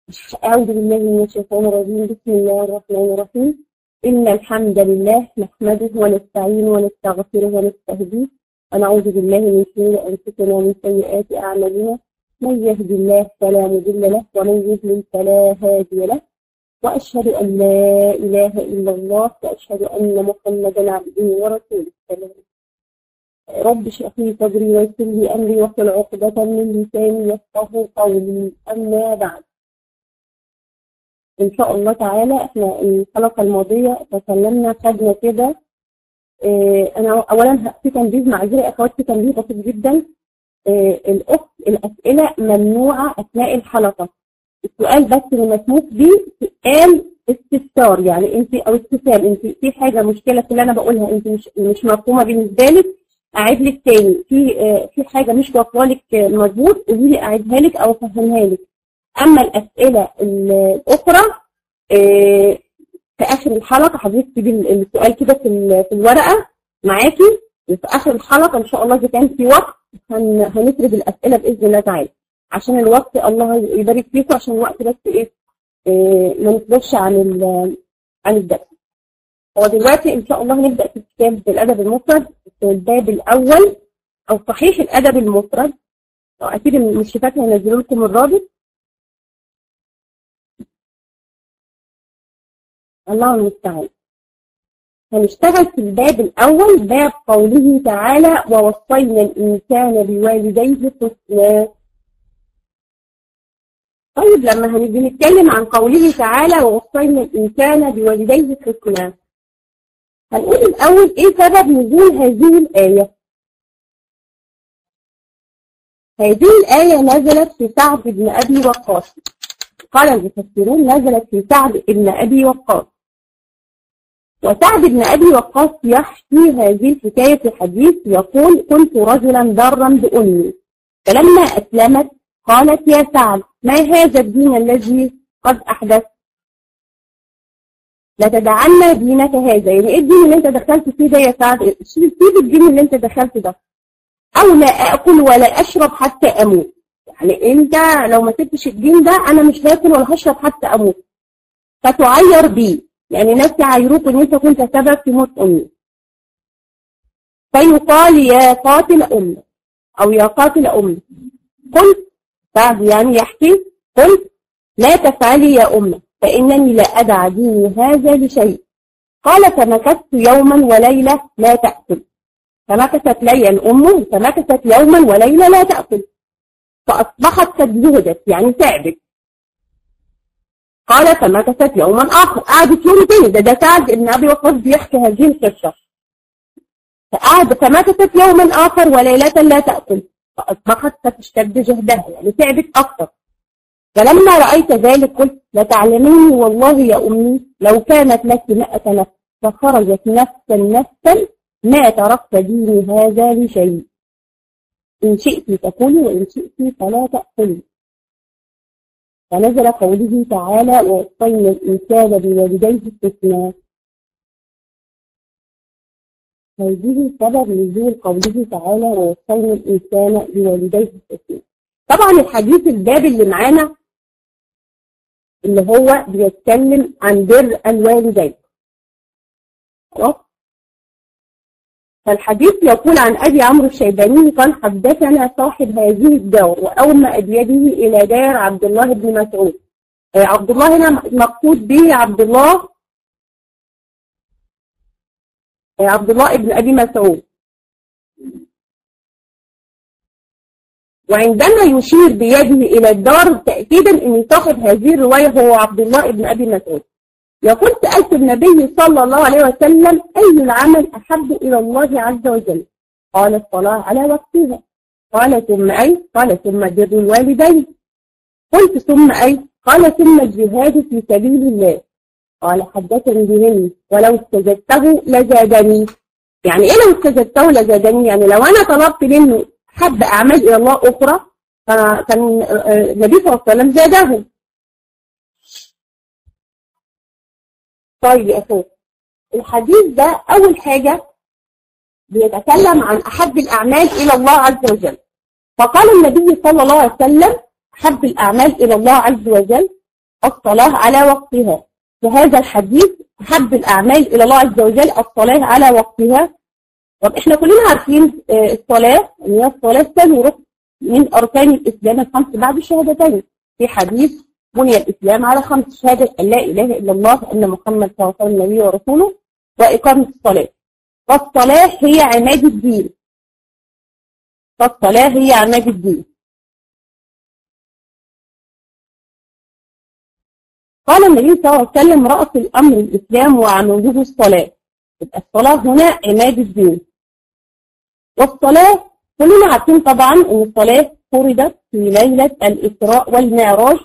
أعوذ بالله من الشيطان الرجيم بسم الله الرحمن الرحيم إن الحمد لله نحمده ونستعينه ونستغفره ونستهديه ونعوذ بالله من شرور أنفسنا ومن سيئات أعمالنا من يهد الله فلا مضل له ومن يضلل فلا هادي له وأشهد أن لا إله إلا الله وأشهد أن محمدا عبده ورسوله رب اشرح لي صدري ويسر لي أمري واحلل عقدة من لساني يفقهوا قولي أما بعد إن شاء الله تعالى إحنا الحلقة الماضية تكلمنا خدنا كده إيه أنا أولا في تنبيه معذرة يا أخوات في تنبيه بسيط جدا إيه الأخت الأسئلة ممنوعة أثناء الحلقة السؤال بس اللي مسموح بيه سؤال استفسار يعني أنت أو استفسار أنت في حاجة مشكلة في اللي أنا بقولها أنت مش مش مفهومة بالنسبة لك أعيد لك تاني في آه في حاجة مش واصلة لك مظبوط قولي لي أعيدها لك أو أفهمها لك أما الأسئلة الأخرى آه في آخر الحلقة حضرتك تجيبي السؤال كده في, في الورقة معاكي وفي آخر الحلقة إن شاء الله إذا كان في وقت هنفرد الأسئلة بإذن الله تعالى عشان الوقت الله يبارك فيكم عشان الوقت بس إيه آه ما نخرجش عن عن الدرس هو دلوقتي إن شاء الله هنبدأ في كتاب الأدب المفرد في الباب الأول أو صحيح الأدب المفرد أكيد المشرفات هينزلوا لكم الرابط الله المستعان هنشتغل في الباب الأول باب قوله تعالى ووصينا الإنسان بوالديه حسنا طيب لما هنيجي نتكلم عن قوله تعالى ووصينا الإنسان بوالديه حسنا هنقول الأول إيه سبب نزول هذه الآية هذه الآية نزلت في سعد بن أبي وقاص قال المفسرون نزلت في سعد بن أبي وقاص وسعد بن أبي وقاص يحكي هذه الحكاية في الحديث يقول كنت رجلا ضارا بأمي فلما أسلمت قالت يا سعد ما هذا الدين الذي قد أحدث لتدعنا دينك هذا يعني ايه الدين اللي انت دخلت فيه ده يا سعد سيب الدين اللي انت دخلت ده او لا اكل ولا اشرب حتى اموت يعني انت لو ما سبتش الدين ده انا مش هاكل ولا هشرب حتى اموت فتعير بيه يعني ناس يعايروك ان انت كنت سبب في موت امي فيقال يا قاتل امي او يا قاتل امي قلت سعد يعني يحكي قلت لا تفعلي يا امه فإنني لا أدع ديني هذا لشيء قال فمكثت يوما وليلة لا تأكل فمكثت ليا أمه فمكثت يوما وليلة لا تأكل فأصبحت قد زهدت يعني تعبت قال فمكثت يوما آخر قعدت يوم تاني ده ده سعد ابن أبي وقاص بيحكي هذه القصة فقعد فمكثت يوما آخر وليلة لا تأكل فأصبحت فتشتد جهدها يعني تعبت أكثر فلما رأيت ذلك قلت لتعلمين والله يا أمي لو كانت لك مئة نفس فخرجت نفسا نفسا ما تركت ديني هذا لشيء إن شئت تكوني وإن شئت فلا تأكلي فنزل قوله تعالى ووصينا الإنسان بوالديه حسنا هذه سبب نزول قوله تعالى ووصينا الإنسان بوالديه حسنا طبعا الحديث الباب اللي معانا اللي هو بيتكلم عن بر الوالدين خلاص فالحديث يقول عن أبي عمرو الشيباني قال حدثنا صاحب هذه الدار وأومأ بيده إلى دار عبد الله بن مسعود عبد الله هنا مقصود به عبد الله عبد الله بن أبي مسعود وعندما يشير بيده إلى الدار تأكيدا أن صاحب هذه الرواية هو عبد الله بن أبي مسعود يقول سألت النبي صلى الله عليه وسلم أي العمل أحب إلى الله عز وجل قال الصلاة على وقتها قال ثم أي قال ثم بر الوالدين قلت ثم أي قال ثم الجهاد في سبيل الله قال حدثني بهن ولو استزدته لزادني يعني ايه لو استزدته لزادني يعني لو انا طلبت منه حب أعمال إلى الله أخرى فكان النبي صلى الله عليه وسلم زاده طيب يا أخوة الحديث ده أول حاجة بيتكلم عن أحب الأعمال إلى الله عز وجل فقال النبي صلى الله عليه وسلم أحب الأعمال إلى الله عز وجل الصلاة على وقتها في هذا الحديث أحب الأعمال إلى الله عز وجل الصلاة على وقتها طب إحنا كلنا عارفين الصلاة إن هي الصلاة ثاني ركن من أركان الإسلام الخمس بعد الشهادتين في حديث بني الإسلام على خمس شهادة أن لا إله إلا الله وأن محمد صلى الله عليه وسلم نبي ورسوله وإقامة الصلاة فالصلاة هي عماد الدين فالصلاة هي عماد الدين قال النبي صلى الله عليه وسلم رأس الأمر الإسلام وعموده الصلاة يبقى الصلاة هنا عماد الدين والصلاة كلنا عارفين طبعا أن الصلاة فرضت في ليلة الإسراء والمعراج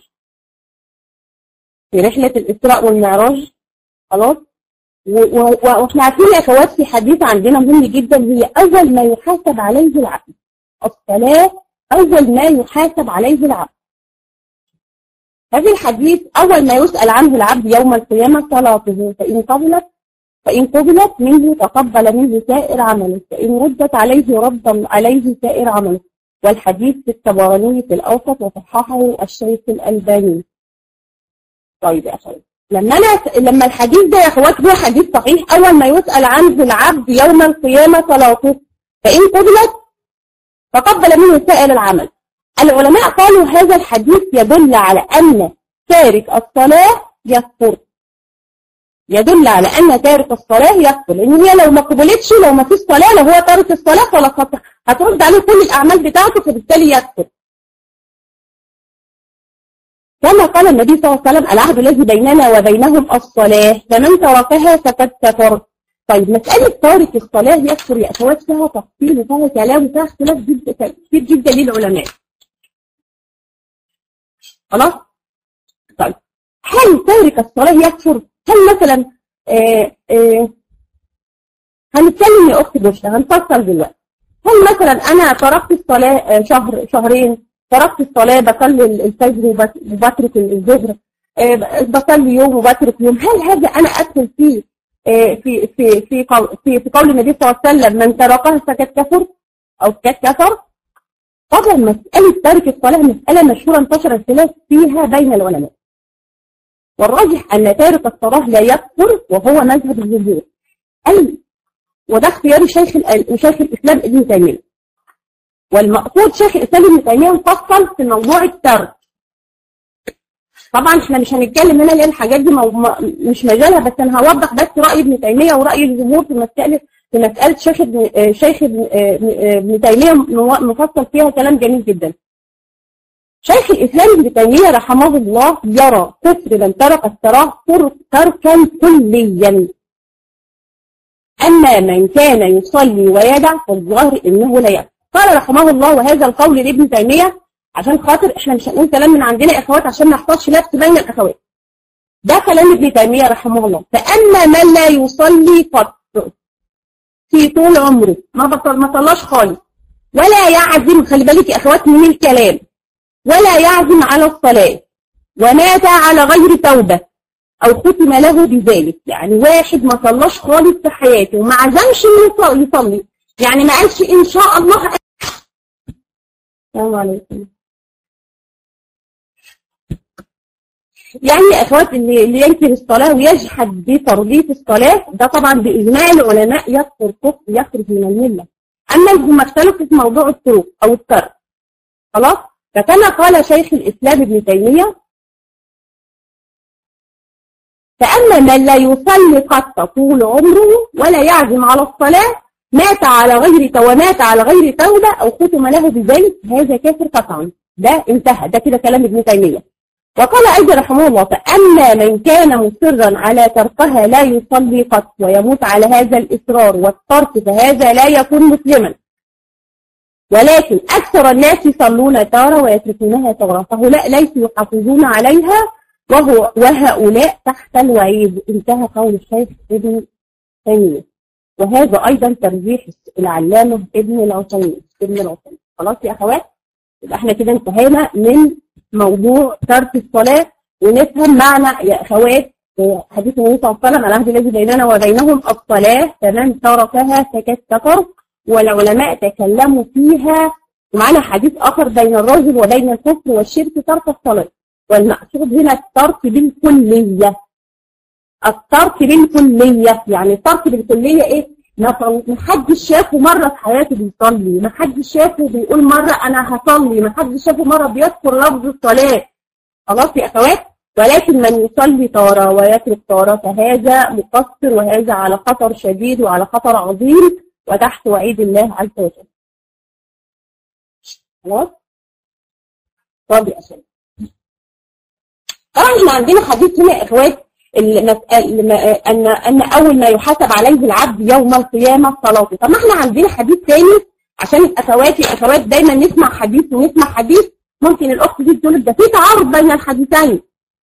في رحلة الإسراء والمعراج خلاص واحنا عارفين يا اخوات في حديث عندنا مهم جدا هي اول ما يحاسب عليه العبد الصلاة اول ما يحاسب عليه العبد هذه الحديث اول ما يسأل عنه العبد يوم القيامة صلاته فإن قبلت فإن قبلت منه تقبل منه سائر عمله فإن ردت عليه رد عليه سائر عمله والحديث في التبراني في الأوسط وصححه الشيخ الألباني طيب يا أخوات لما أنا لما الحديث ده يا أخوات هو حديث صحيح أول ما يسأل عنه العبد يوم القيامة صلاته فإن قبلت تقبل منه سائر العمل العلماء قالوا هذا الحديث يدل على أن تارك الصلاة يكفر يدل على أن تارك الصلاة يكفر لأن هي لو ما قبلتش لو ما فيش صلاة لو هو تارك الصلاة خلاص هترد عليه كل الأعمال بتاعته فبالتالي يكفر كما قال النبي صلى الله عليه وسلم العهد الذي بيننا وبينهم الصلاة فمن تركها فقد كفر طيب مسألة تارك الصلاة يكفر يا أخوات فيها تفصيل وفيها كلام وفيها اختلاف كتير جدا للعلماء خلاص طيب هل تارك الصلاة يكفر هل مثلا آه آه هنتكلم يا أختي بشرى هنفصل دلوقتي هل مثلا أنا تركت الصلاة آه شهر شهرين تركت الصلاة بصلي الفجر وبترك الظهر بصلي يوم وبترك يوم هل هذا أنا أدخل فيه في في في قول في, في قول النبي صلى الله عليه وسلم من تركها فقد كفر أو فقد كفر طبعا مسألة ترك الصلاة مسألة مشهورة انتشر الخلاف فيها بين العلماء والراجح أن تارك الصلاة لا يكفر وهو مذهب الجمهور أي وده اختيار شيخ شيخ الإسلام ابن تيمية والمقصود شيخ الإسلام ابن تيمية مفصل في موضوع الترك طبعا احنا مش هنتكلم هنا لان الحاجات دي مش مجالها بس انا هوضح بس رأي ابن تيمية ورأي الجمهور في مسألة في مسألة شيخ ابن شيخ ابن تيمية مفصل فيها كلام جميل جدا شيخ الإسلام ابن تيمية رحمه الله يرى كفر من ترك الصلاة تركا كليا أما من كان يصلي ويدع فالظاهر إنه لا يكفر قال رحمه الله وهذا القول لابن تيمية عشان خاطر احنا مش هنقول كلام من عندنا يا اخوات عشان ما نحطش نفس بين الاخوات ده كلام ابن تيمية رحمه الله فأما من لا يصلي قط في طول عمره ما بطل ما صلاش خالص ولا يعزم خلي بالك يا اخوات من الكلام ولا يعزم على الصلاة ومات على غير توبة أو ختم له بذلك يعني واحد ما صلاش خالص في حياته وما عزمش انه يصلي يعني ما قالش إن شاء الله السلام عليكم يعني يا أخوات اللي, اللي ينكر الصلاة ويجحد بفرضية الصلاة ده طبعا بإجماع العلماء يكفر كفر يخرج من الملة أما هم اختلفوا في موضوع الطرق أو الترك خلاص فكما قال شيخ الإسلام ابن تيمية فأما من لا يصلي قط طول عمره ولا يعزم على الصلاة مات على غير ومات على غير توبة أو ختم له بذلك هذا كافر قطعا ده انتهى ده كده كلام ابن تيمية وقال أيضا رحمه الله فأما من كان مصرا على تركها لا يصلي قط ويموت على هذا الإصرار والترك فهذا لا يكون مسلما ولكن أكثر الناس يصلون تارة ويتركونها تارة فهؤلاء ليسوا يحافظون عليها وهو وهؤلاء تحت الوعيد انتهى قول الشيخ ابن تيمية وهذا أيضا ترجيح العلامة ابن العثيمين ابن العثيمين خلاص يا أخوات يبقى احنا كده انتهينا من موضوع ترك الصلاة ونفهم معنى يا أخوات حديث النبي صلى الله عليه وسلم العهد الذي بيننا وبينهم الصلاة فمن تركها فقد كفر والعلماء تكلموا فيها ومعنا حديث آخر بين الرجل وبين الكفر والشرك ترك الصلاة والمقصود هنا الترك بالكلية الترك بالكلية يعني الترك بالكلية ايه ما حدش شافه مرة في حياته بيصلي ما حدش شافه بيقول مرة انا هصلي ما حدش شافه مرة بيذكر لفظ الصلاة خلاص يا اخوات ولكن من يصلي طارة ويترك طارة فهذا مقصر وهذا على خطر شديد وعلى خطر عظيم وتحت وعيد الله عز وجل خلاص طب يا أخوات طبعا احنا عندنا حديث هنا يا اخوات ان ان اول ما يحاسب عليه العبد يوم القيامه صلاته طب ما احنا عندنا حديث ثاني عشان الاخوات الاخوات دايما نسمع حديث ونسمع حديث ممكن الاخت دي تقول ده في تعارض بين الحديثين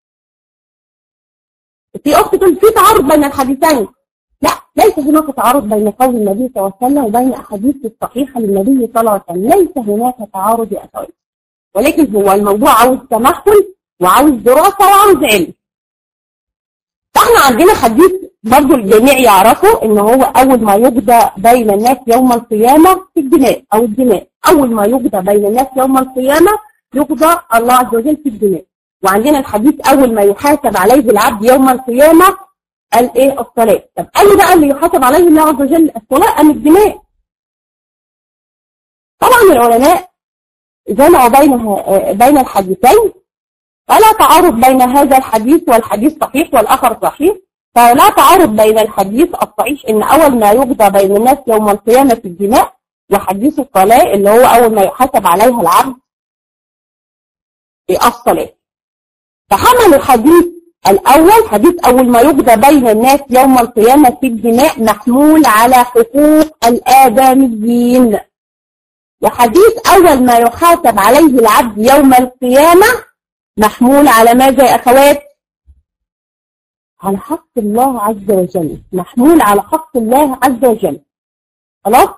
في اخت تقول في تعارض بين الحديثين لا ليس هناك تعارض بين قول النبي صلى الله عليه وسلم وبين احاديث الصحيحه للنبي صلى الله عليه وسلم ليس هناك تعارض يا اخوات ولكن هو الموضوع عاوز تمحل وعاوز دراسه وعاوز علم فاحنا عندنا حديث برضو الجميع يعرفه ان هو اول ما يقضى بين الناس يوم القيامة في الدماء او الدماء اول ما يقضى بين الناس يوم القيامة يقضى الله عز وجل في الدماء وعندنا الحديث اول ما يحاسب عليه العبد يوم القيامة قال ايه الصلاة طب قال بقى اللي يحاسب عليه الله عز وجل الصلاة ام الدماء طبعا العلماء جمعوا بين بين الحديثين فلا تعارض بين هذا الحديث والحديث صحيح والآخر صحيح فلا تعارض بين الحديث الصحيح إن أول ما يقضى بين الناس يوم القيامة في الدماء وحديث الصلاة اللي هو أول ما يحاسب عليها العبد في الصلاة فحمل الحديث الأول حديث أول ما يقضى بين الناس يوم القيامة في الدماء محمول على حقوق الآدميين وحديث أول ما يحاسب عليه العبد يوم القيامة محمول على ماذا يا أخوات على حق الله عز وجل محمول على حق الله عز وجل خلاص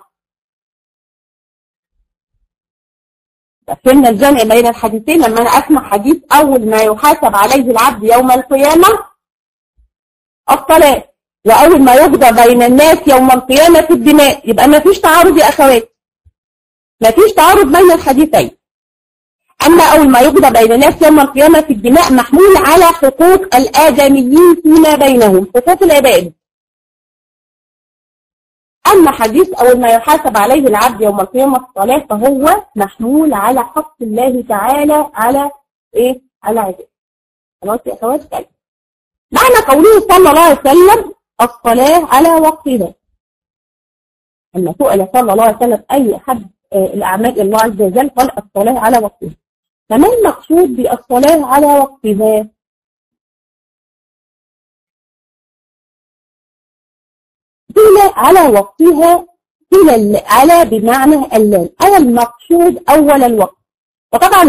فهمنا الجمع بين الحديثين لما أنا أسمع حديث أول ما يحاسب عليه العبد يوم القيامة الصلاة وأول ما يقضى بين الناس يوم القيامة في الدماء يبقى ما فيش تعارض يا أخوات ما فيش تعارض بين الحديثين أما أول ما يقضى بين الناس يوم القيامة في الدماء محمول على حقوق الآدميين فيما بينهم حقوق العباد أما حديث أول ما يحاسب عليه العبد يوم القيامة الصلاة فهو محمول على حق الله تعالى على إيه؟ على عباد خلاص يا أخوات كلمة معنى قوله صلى الله عليه وسلم الصلاة على وقتها لما سئل صلى الله عليه وسلم أي أحد الأعمال الله عز وجل قال الصلاة على وقتها فما المقصود بالصلاة على وقتها قيل على وقتها قيل على بمعنى اللام أنا المقصود أول الوقت وطبعا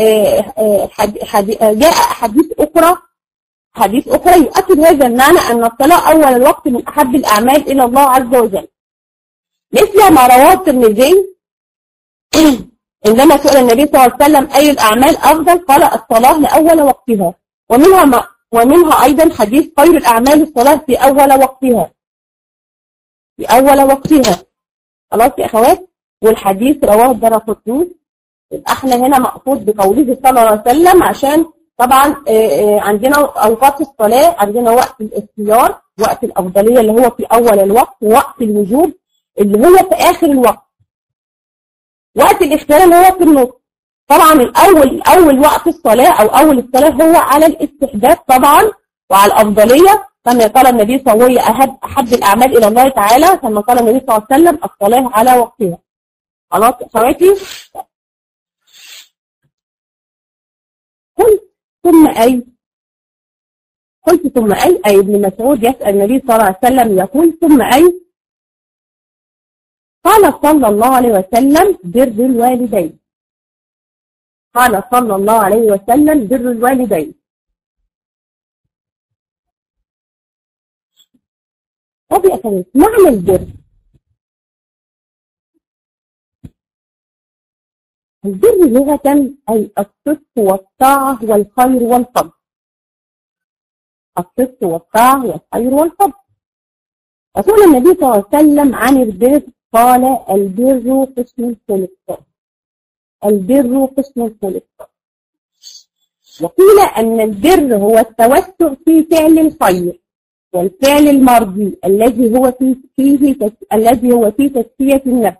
جاء حديث أخرى حديث أخرى يؤكد هذا المعنى أن الصلاة أول الوقت من أحب الأعمال إلى الله عز وجل مثل ما رواه الترمذي عندما سئل النبي صلى الله عليه وسلم أي الأعمال أفضل قال الصلاة لأول وقتها ومنها ما ومنها أيضا حديث خير الأعمال الصلاة في أول وقتها في أول وقتها خلاص يا أخوات والحديث رواه الدرقطني يبقى احنا هنا مقصود بقوله صلى الله عليه وسلم عشان طبعا عندنا أوقات الصلاة عندنا وقت الاختيار وقت الأفضلية اللي هو في أول الوقت ووقت الوجوب اللي هو في آخر الوقت وقت الاختيار اللي هو في النص طبعا الأول أول وقت الصلاة أو أول الصلاة هو على الاستحباب طبعا وعلى الأفضلية كما قال النبي صلى الله عليه وسلم أحب, أحب الأعمال إلى الله تعالى كما قال النبي صلى الله عليه وسلم الصلاة على وقتها خلاص اخواتي قلت ثم أي قلت ثم أي أي ابن مسعود يسأل النبي صلى الله عليه وسلم يقول ثم أي قال صلى الله عليه وسلم بر الوالدين قال صلى الله عليه وسلم بر الوالدين طب يا أخوات معنى البر البر لغة أي الصدق والطاعة والخير والفضل الصدق والطاعة والخير والفضل يقول النبي صلى الله عليه وسلم عن البر قال البر قسم الخلق البر قسم الخلق وقيل أن البر هو التوسع في فعل الخير والفعل المرضي الذي هو فيه, فيه تس... الذي هو فيه تزكية النفس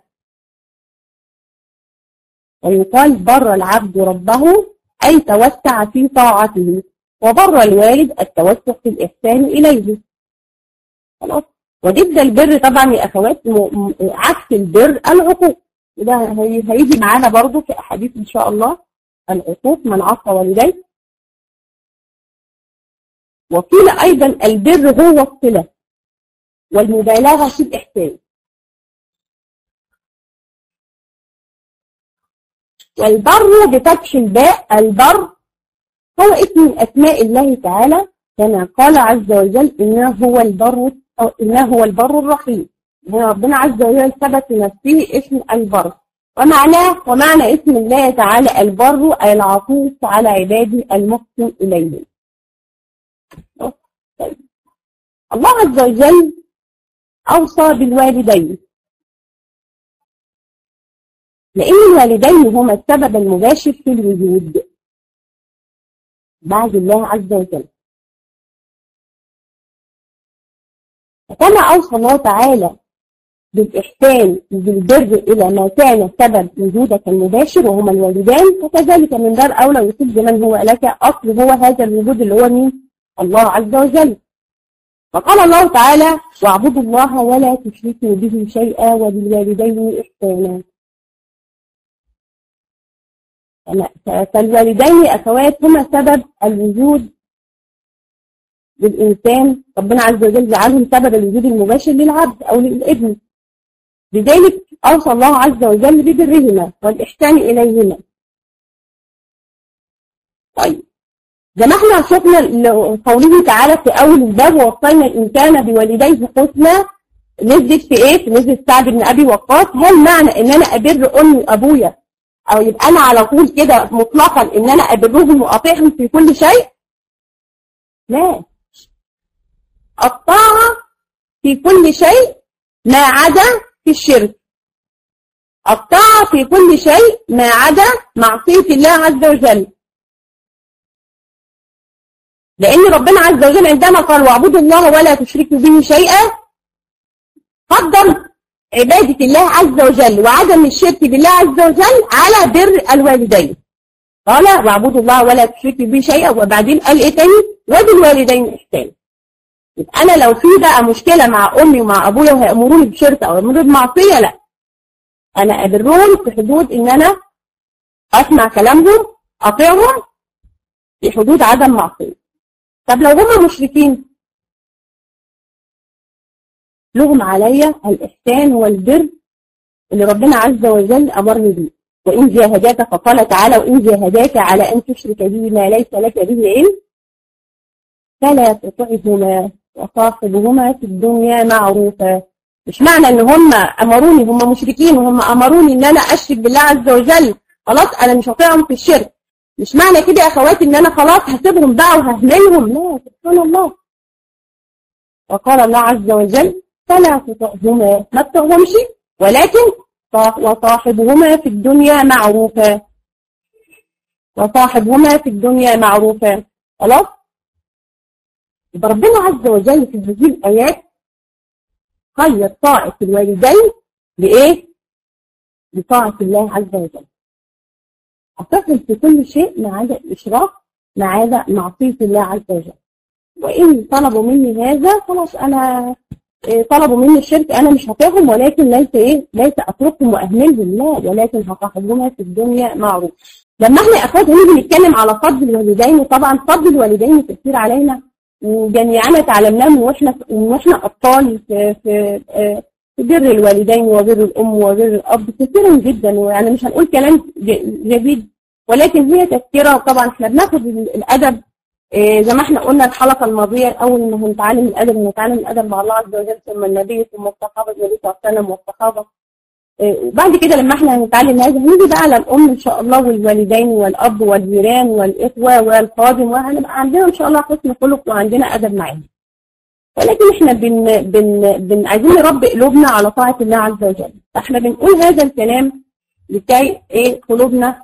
ويقال بر العبد ربه أي توسع في طاعته وبر الوالد التوسع في الإحسان إليه خلاص وضد البر طبعا يا أخوات عكس البر العقوق وده هيجي معانا برضو في أحاديث إن شاء الله العقوق من عصى والديه وقيل أيضا البر هو الصلة والمبالغة في الإحسان والبر بفتح الباء البر هو اسم من أسماء الله تعالى كما قال عز وجل إنه هو البر أو إنه هو البر الرحيم هنا ربنا عز وجل ثبت لنفسه اسم البر ومعناه ومعنى اسم الله تعالى البر أي العطوف على عباده المحسن إليهم طيب. الله عز وجل أوصى بالوالدين لأن الوالدين هما السبب المباشر في الوجود بعد الله عز وجل فكما أوصى الله تعالى بالإحسان وبالبر إلى ما كان سبب وجودك المباشر وهما الوالدان فكذلك من دار أولى يصيب بمن هو لك أصل هو هذا الوجود اللي هو مين؟ الله عز وجل فقال الله تعالى واعبدوا الله ولا تشركوا به شيئا وبالوالدين إحسانا فالوالدين أخوات هما سبب الوجود للإنسان ربنا عز وجل جعلهم سبب الوجود المباشر للعبد أو للابن لذلك أوصى الله عز وجل ببرهما والإحسان إليهما طيب زي ما احنا شفنا قوله تعالى في أول الباب ووصينا الإنسان بوالديه حسنا نزلت في إيه؟ في نزلت سعد بن أبي وقاص هل معنى إن أنا أبر أمي وأبويا أو يبقى أنا على طول كده مطلقا إن أنا أبرهم وأطيعهم في كل شيء؟ لا الطاعة في كل شيء ما عدا في الشرك الطاعة في كل شيء ما عدا معصية الله عز وجل لأن ربنا عز وجل عندما قال واعبدوا الله ولا تشركوا به شيئا قدم عبادة الله عز وجل وعدم الشرك بالله عز وجل على بر الوالدين قال واعبدوا الله ولا تشركوا به شيئا وبعدين قال ايه تاني وبالوالدين احسان يبقى انا لو في بقى مشكلة مع امي ومع ابويا وهيامروني بشرك او يامروني بمعصية لا انا ابرهم في حدود ان انا اسمع كلامهم اطيعهم في حدود عدم معصية طب لو هم مشركين لهم عليا الإحسان والبر اللي ربنا عز وجل أمرني به وإن جاهداك فقال تعالى وإن جاهداك على أن تشرك به ما ليس لك به علم فلا تطعهما وصاحبهما في الدنيا معروفا مش معنى ان هم امروني هم مشركين وهم امروني ان انا اشرك بالله عز وجل خلاص انا مش هطيعهم في الشرك مش معنى كده يا اخواتي ان انا خلاص هسيبهم بقى وههملهم لا سبحان الله وقال الله عز وجل فلا تطعهما ما تطعهمش ولكن وصاحبهما في الدنيا معروفا وصاحبهما في الدنيا معروفا خلاص يبقى ربنا عز وجل في هذه الآيات خير طاعة الوالدين لإيه؟ لطاعة الله عز وجل أتصل في كل شيء ما عدا الإشراك ما عدا معصية الله عز وجل وإن طلبوا مني هذا خلاص أنا طلبوا مني الشرك أنا مش هطيعهم ولكن ليس إيه ليس أتركهم وأهملهم لا ولكن هصاحبهما في الدنيا معروف لما احنا أخوات هنيجي نتكلم على فضل الوالدين وطبعا فضل الوالدين كثير علينا وجميعنا تعلمناه من واحنا من واحنا اطفال في في في بر الوالدين وبر الام وبر الاب كثيرا جدا ويعني مش هنقول كلام جديد ولكن هي تذكره طبعا احنا بناخد الادب زي ما احنا قلنا الحلقه الماضيه اول ما هنتعلم الادب نتعلم الادب مع الله عز وجل ثم النبي ثم الصحابه النبي صلى الله عليه وسلم والصحابه وبعد كده لما احنا هنتعلم هذا هنيجي بقى على الام ان شاء الله والوالدين والاب والجيران والاخوه والخادم وهنبقى عندنا ان شاء الله حسن خلق وعندنا ادب معاهم ولكن احنا بن بن بن عايزين نربي قلوبنا على طاعه الله عز وجل فاحنا بنقول هذا الكلام لكي ايه قلوبنا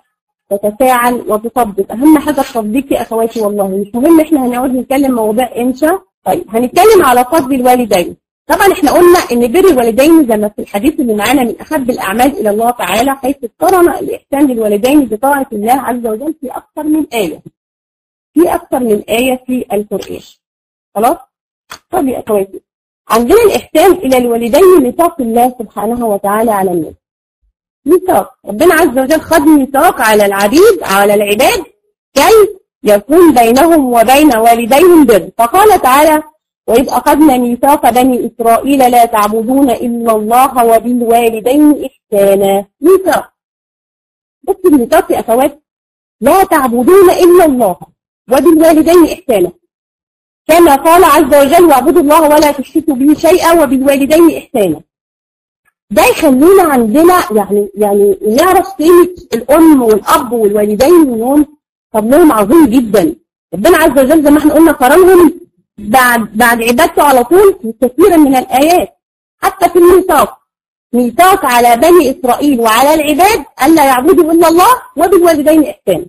تتفاعل وتطبق اهم حاجه التطبيق يا اخواتي والله مش مهم احنا هنقعد نتكلم مواضيع انشاء طيب هنتكلم على فضل الوالدين طبعا احنا قلنا ان بر الوالدين زي ما في الحديث اللي معانا من احب الاعمال الى الله تعالى حيث اقترن الاحسان للوالدين بطاعه الله عز وجل في اكثر من ايه في اكثر من ايه في القران خلاص طب يا اخواتي عندنا الإحسان إلى الوالدين ميثاق الله سبحانه وتعالى على الناس ميثاق ربنا عز وجل خد ميثاق على العبيد على العباد كي يكون بينهم وبين والديهم بر فقال تعالى وإذ أخذنا ميثاق بني إسرائيل لا تعبدون إلا الله وبالوالدين إحسانا ميثاق بس الميثاق يا أخوات لا تعبدون إلا الله وبالوالدين إحسانا كما قال عز وجل واعبدوا الله ولا تشركوا به شيئا وبالوالدين إحسانا ده يخلينا عندنا يعني يعني نعرف قيمة الأم والأب والوالدين إنهم فضلهم عظيم جدا ربنا عز وجل زي ما احنا قلنا قرنهم بعد بعد عبادته على طول في كثير من الآيات حتى في الميثاق ميثاق على بني إسرائيل وعلى العباد ألا يعبدوا إلا الله وبالوالدين إحسانا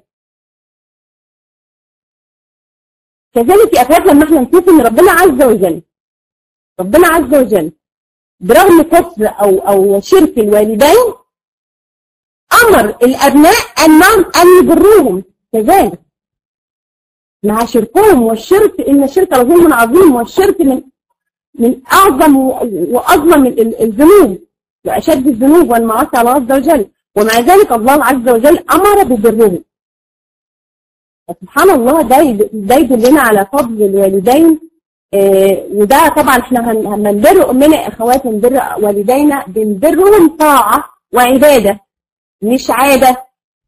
كذلك يا أخوات لما احنا نشوف ان ربنا عز وجل ربنا عز وجل برغم كفر او او شرك الوالدين امر الابناء انهم ان يبروهم كذلك مع شركهم والشرك ان الشرك لظلم عظيم والشرك من من اعظم واظلم الذنوب واشد الذنوب والمعاصي على الله عز وجل ومع ذلك الله عز وجل امر ببرهم سبحان الله ده ده يدلنا على فضل الوالدين آه وده طبعا احنا هنبر امنا اخوات نبر والدينا بنبرهم طاعه وعباده مش عاده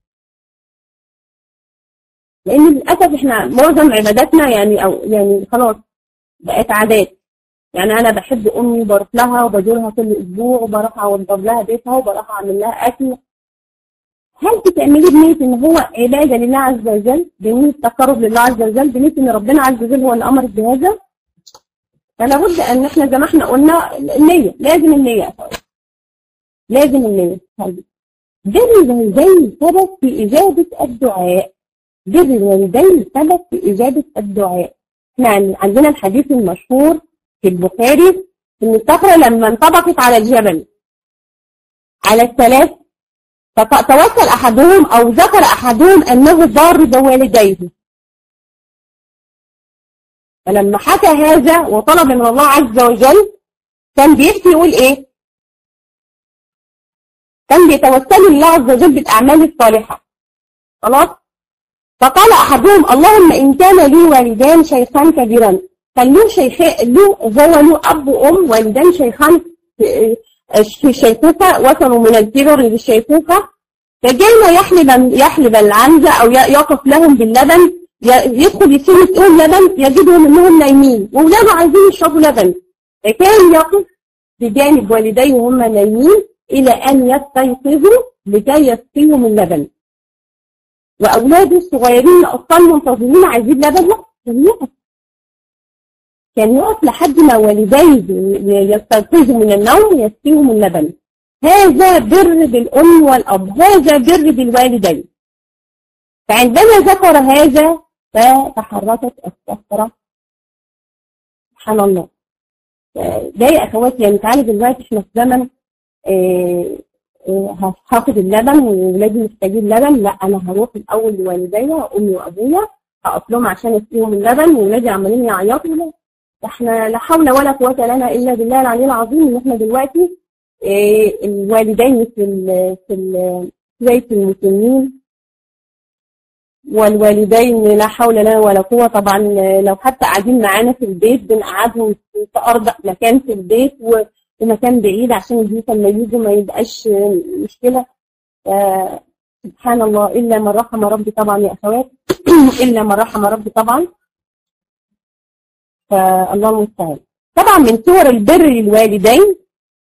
لان للاسف احنا معظم عباداتنا يعني او يعني خلاص بقت عادات يعني انا بحب امي وبروح لها وبزورها كل اسبوع وبروح اوضب لها بيتها وبروح اعمل لها اكل هل بتعملي بنية ان هو عبادة لله عز وجل بنية تقرب لله عز وجل بنية ان ربنا عز وجل هو اللي امرك بهذا فلا بد ان احنا زي ما احنا قلنا النية لازم النية لازم النية بر الوالدين سبب في إجابة الدعاء بر الوالدين سبب في إجابة الدعاء احنا عندنا الحديث المشهور في البخاري ان الصخرة لما انطبقت على الجبل على الثلاث فتوسل أحدهم أو ذكر أحدهم أنه ضار بوالديه فلما حكى هذا وطلب من الله عز وجل كان بيحكي يقول إيه كان بيتوسل الله عز وجل بالأعمال الصالحة خلاص فقال أحدهم اللهم إن كان لي والدان شيخان كبيران كان له شيخان له هو له أب وأم والدان شيخان في الشيخوخة وصلوا من الكبر للشيخوخة فجينا يحلب يحلب العنزة أو يقف لهم باللبن يدخل يصير يسقيهم لبن يجدهم انهم نايمين واولاده عايزين يشربوا لبن فكان يقف بجانب والديه وهم نايمين الى ان يستيقظوا لكي يسقيهم اللبن واولاده الصغيرين اطفال منتظرين عايزين لبن لا كان يقف كان يقف لحد ما والديه يستيقظوا من النوم يسقيهم اللبن هذا بر بالام والاب هذا بر بالوالدين فعندما ذكر هذا فتحركت الصخرة سبحان الله ده يا اخواتي يعني تعالى دلوقتي احنا في زمن هاخد اللبن وولادي محتاجين لبن لا انا هروح الاول لوالديا امي وابويا هقف لهم عشان اسقيهم اللبن وولادي عمالين يعيطوا لا احنا لا حول ولا قوه لنا الا بالله العلي العظيم ان احنا دلوقتي الوالدين في ال في بدايه المسلمين والوالدين لا حول لنا ولا قوة طبعا لو حتى قاعدين معانا في البيت بنقعدهم في أرض مكان في البيت ومكان بعيد عشان البيوت لما يجوا ما يبقاش مشكلة سبحان الله إلا من رحم ربي طبعا يا أخوات إلا من رحم ربي طبعا فالله المستعان طبعا من صور البر للوالدين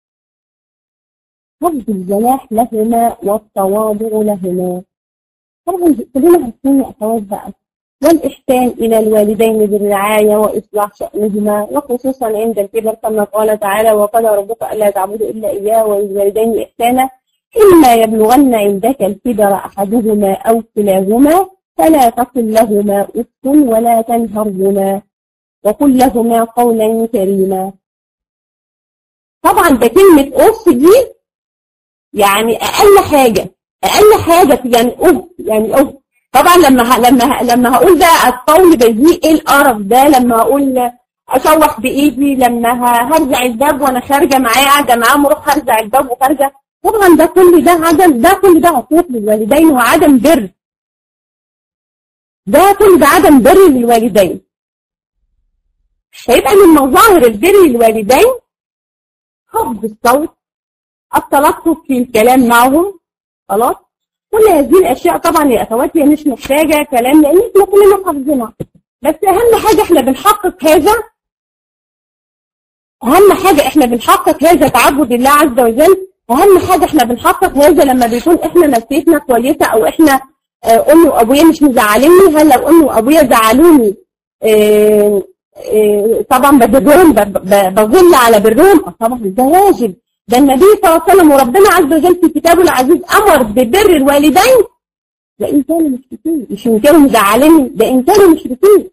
خفض الجناح لهما والتواضع لهما طبعا كلنا عارفين يا اخوات بقى والإحسان إلى الوالدين بالرعاية وإصلاح شأنهما وخصوصا عند الكبر كما قال تعالى وقال ربك ألا تعبدوا إلا إياه وبالوالدين إحسانا إما يبلغن عندك الكبر أحدهما أو كلاهما فلا تقل لهما أف ولا تنهرهما وقل لهما قولا كريما طبعا ده كلمة أف دي يعني أقل حاجة أقل حاجة يعني أف يعني أف طبعا لما ه... لما ه... لما هقول ده الطول بيجي ايه القرف ده لما اقول اشوح بايدي لما هرجع الباب وانا خارجه معاه قاعده معاه واروح هرجع الباب وخارجه طبعا ده كل ده عدم ده كل ده عقوق للوالدين وعدم بر ده كل ده عدم بر للوالدين فيبقى من مظاهر البر للوالدين خفض الصوت التلطف في الكلام معهم خلاص كل هذه الاشياء طبعا يا اخواتي مش محتاجه كلام لان احنا كلنا حافظينها بس اهم حاجه احنا بنحقق هذا اهم حاجه احنا بنحقق هذا تعبد الله عز وجل اهم حاجه احنا بنحقق هذا لما بيكون احنا نفسيتنا كويسه او احنا آه، امي وابويا مش مزعليني هل لو امي وابويا زعلوني آه، آه، طبعا ببرهم بظل على برهم طبعا ده واجب ده النبي صلى الله عليه وسلم وربنا عز وجل في كتابه العزيز امر ببر الوالدين ده ان كانوا مشركين مش ان كانوا مزعليني ده ان كانوا مشركين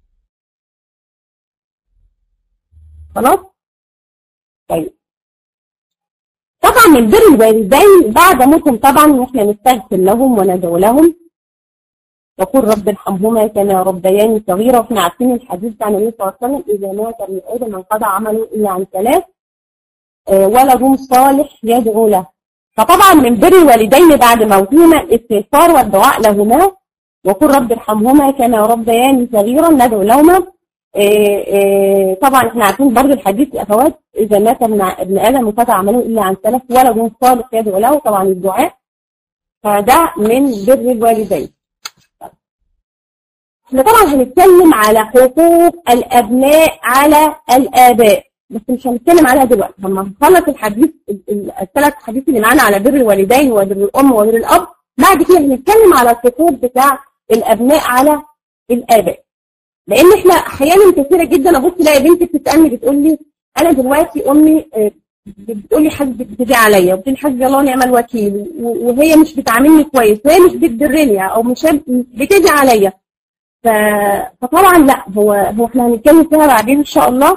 خلاص طيب طبعا من بر الوالدين بعد موتهم طبعا احنا نستغفر لهم وندعو لهم وقل رب ارحمهما كما ربياني صغيرة واحنا عارفين الحديث عن النبي صلى الله عليه وسلم إذا مات ابن آدم انقضى عمله إلا عن ثلاث آه، ولد صالح يدعو له فطبعا من بر الوالدين بعد موتهما الاستغفار والدعاء لهما وقل رب ارحمهما كما ربياني صغيرا ندعو لهما آه، آه، طبعا احنا عارفين برضه الحديث يا اخوات اذا مات ابن ابن ادم انقطع عمله الا عن ثلاث ولد صالح يدعو له طبعا الدعاء فده من بر الوالدين احنا طبعا هنتكلم على حقوق الابناء على الاباء بس مش هنتكلم عليها دلوقتي لما نخلص الحديث الثلاث حديث اللي معانا على بر الوالدين وبر الام وبر الاب بعد كده هنتكلم على الحقوق بتاع الابناء على الاباء لان احنا احيانا كثيره جدا ابص الاقي بنتي بتسالني بتقول لي انا دلوقتي امي آه، بتقول لي حسبك بتيجي عليا وبتقول لي حسبي الله ونعم الوكيل وهي مش بتعاملني كويس وهي مش بتدرني او مش بتيجي عليا فطبعا لا هو هو احنا هنتكلم فيها بعدين ان شاء الله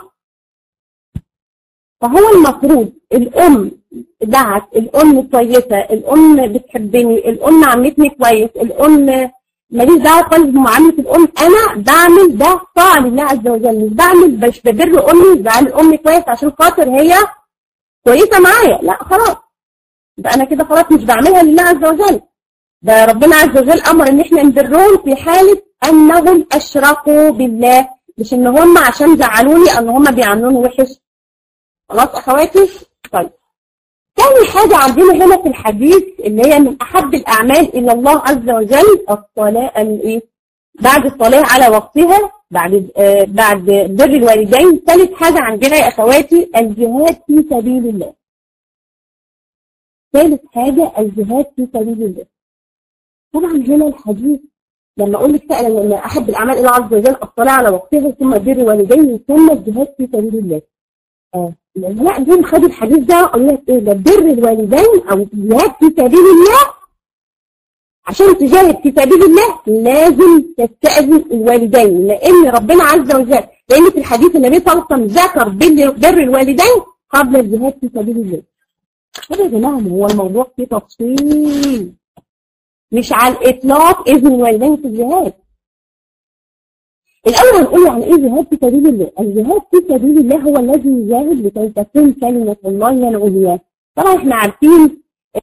فهو المفروض الام دعت الام كويسه الام بتحبني الام عمتني كويس الام ماليش دعوه خالص بمعامله الام انا بعمل ده طاعه لله عز وجل مش بعمل مش ببر امي بعمل امي كويس عشان خاطر هي كويسه معايا لا خلاص يبقى انا كده خلاص مش بعملها لله عز وجل ده ربنا عز وجل امر ان احنا نبرهم في حاله انهم اشركوا بالله مش ان هم عشان زعلوني ان هم بيعاملوني وحش خلاص اخواتي طيب ثاني حاجة عندنا هنا في الحديث اللي هي من أحب الأعمال إلى الله عز وجل الصلاة الإيه؟ بعد الصلاة على وقتها بعد آه بعد بر الوالدين ثالث حاجة عندنا يا أخواتي الجهاد في سبيل الله ثالث حاجة الجهاد في سبيل الله طبعا هنا الحديث لما أقول لك فعلا أن أحب الأعمال إلى الله عز وجل الصلاة على وقتها ثم بر الوالدين ثم الجهاد في سبيل الله آه. العلماء دول خدوا الحديث ده وقالوا لك ايه ده بر الوالدين او الجهاد في سبيل الله عشان تجاهد في سبيل الله لازم تستأذن الوالدين لان ربنا عز وجل لان في الحديث النبي صلى الله عليه وسلم ذكر بر الوالدين قبل الجهاد في سبيل الله كده يا جماعه هو الموضوع فيه تفصيل مش على الاطلاق اذن الوالدين في الجهاد الأول هنقول يعني إيه جهاد في سبيل الله؟ الجهاد في سبيل الله هو الذي يجاهد لكي تكون كلمة الله هي العليا. طبعا إحنا عارفين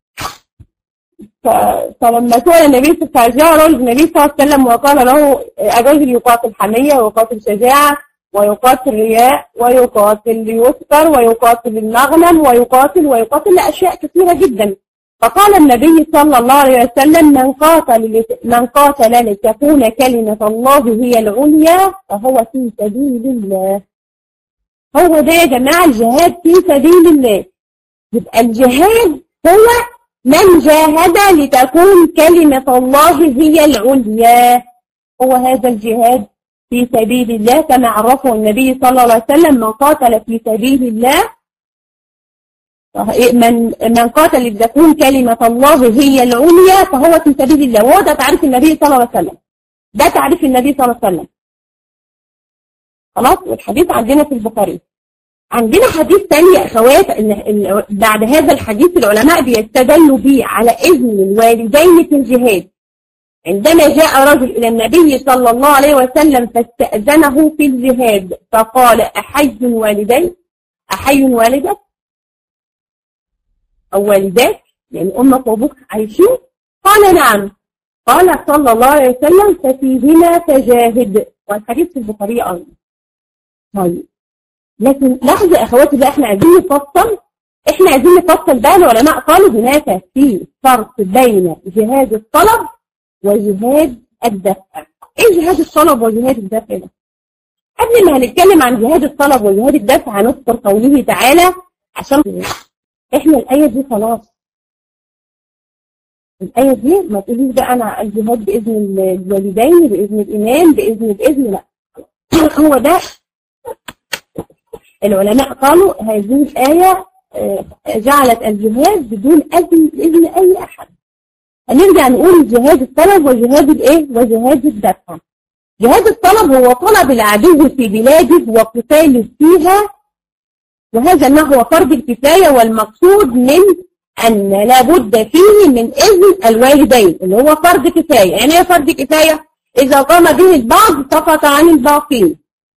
فلما سئل النبي صلى الله عليه وسلم النبي صلى الله عليه وسلم وقال له الرجل يقاتل حمية ويقاتل شجاعة ويقاتل رياء ويقاتل ليسكر ويقاتل المغنم ويقاتل ويقاتل لأشياء كثيرة جدا فقال النبي صلى الله عليه وسلم من قاتل من قاتل لتكون كلمة الله هي العليا فهو في سبيل الله هو ده يا جماعة الجهاد في سبيل الله يبقى الجهاد هو من جاهد لتكون كلمة الله هي العليا هو هذا الجهاد في سبيل الله كما عرفه النبي صلى الله عليه وسلم من قاتل في سبيل الله من من قاتل لتكون كلمة الله هي العليا فهو في سبيل الله وهو ده تعريف النبي صلى الله عليه وسلم ده تعريف النبي صلى الله عليه وسلم خلاص والحديث عندنا في البخاري عندنا حديث ثاني يا اخوات ان بعد هذا الحديث العلماء بيستدلوا به على اذن الوالدين في الجهاد عندما جاء رجل الى النبي صلى الله عليه وسلم فاستأذنه في الجهاد فقال احي والدي احي والدك او والداك يعني امك وابوك عايشين قال نعم قال صلى الله عليه وسلم ففيهما فجاهد والحديث في البخاري ايضا طيب لكن لحظة يا اخواتي بقى احنا عايزين نفصل احنا عايزين نفصل بقى العلماء قالوا هناك في فرق بين جهاد الطلب وجهاد الدفع ايه جهاد الطلب وجهاد الدفع ده قبل ما هنتكلم عن جهاد الطلب وجهاد الدفع هنذكر قوله تعالى عشان احنا الايه دي خلاص الآية دي ما تقوليش بقى أنا الجهاد بإذن الوالدين بإذن الإمام بإذن بإذن لا هو ده العلماء قالوا هذه الآية جعلت الجهاد بدون أذن إذن أي أحد هنرجع نقول جهاد الطلب وجهاد الإيه وجهاد الدفع جهاد الطلب هو طلب العدو في بلاده وقتاله فيها وهذا ما هو فرض الكفاية والمقصود من أن لابد فيه من إذن الوالدين اللي هو فرض كفاية يعني ايه فرض كفاية إذا قام به البعض سقط عن الباقين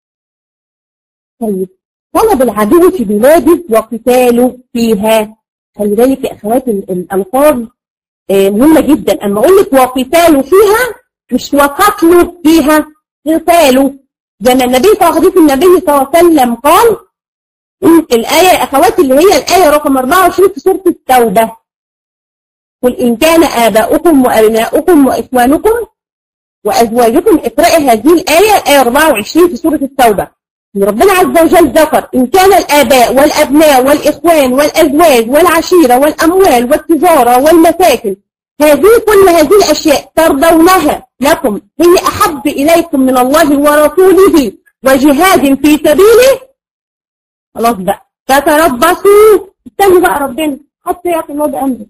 طيب طلب العدو في بلاده وقتاله فيها خلي بالك يا أخواتي الألفاظ مهمة جدا أما أقول لك وقتاله فيها مش وقتله فيها قتاله زي ما النبي صلى الله عليه وسلم النبي صلى الله عليه وسلم قال الآية يا أخواتي اللي هي الآية رقم 24 في سورة التوبة قل إن كان آباؤكم وأبناؤكم وإخوانكم وأزواجكم اقرأي هذه الآية الآية 24 في سورة التوبة ربنا عز وجل ذكر إن كان الآباء والأبناء والإخوان والأزواج والعشيرة والأموال والتجارة والمساكن هذه كل هذه الأشياء ترضونها لكم هي أحب إليكم من الله ورسوله وجهاد في سبيله خلاص بقى فتربصوا استنوا بقى ربنا حتى يعطي الله بأمره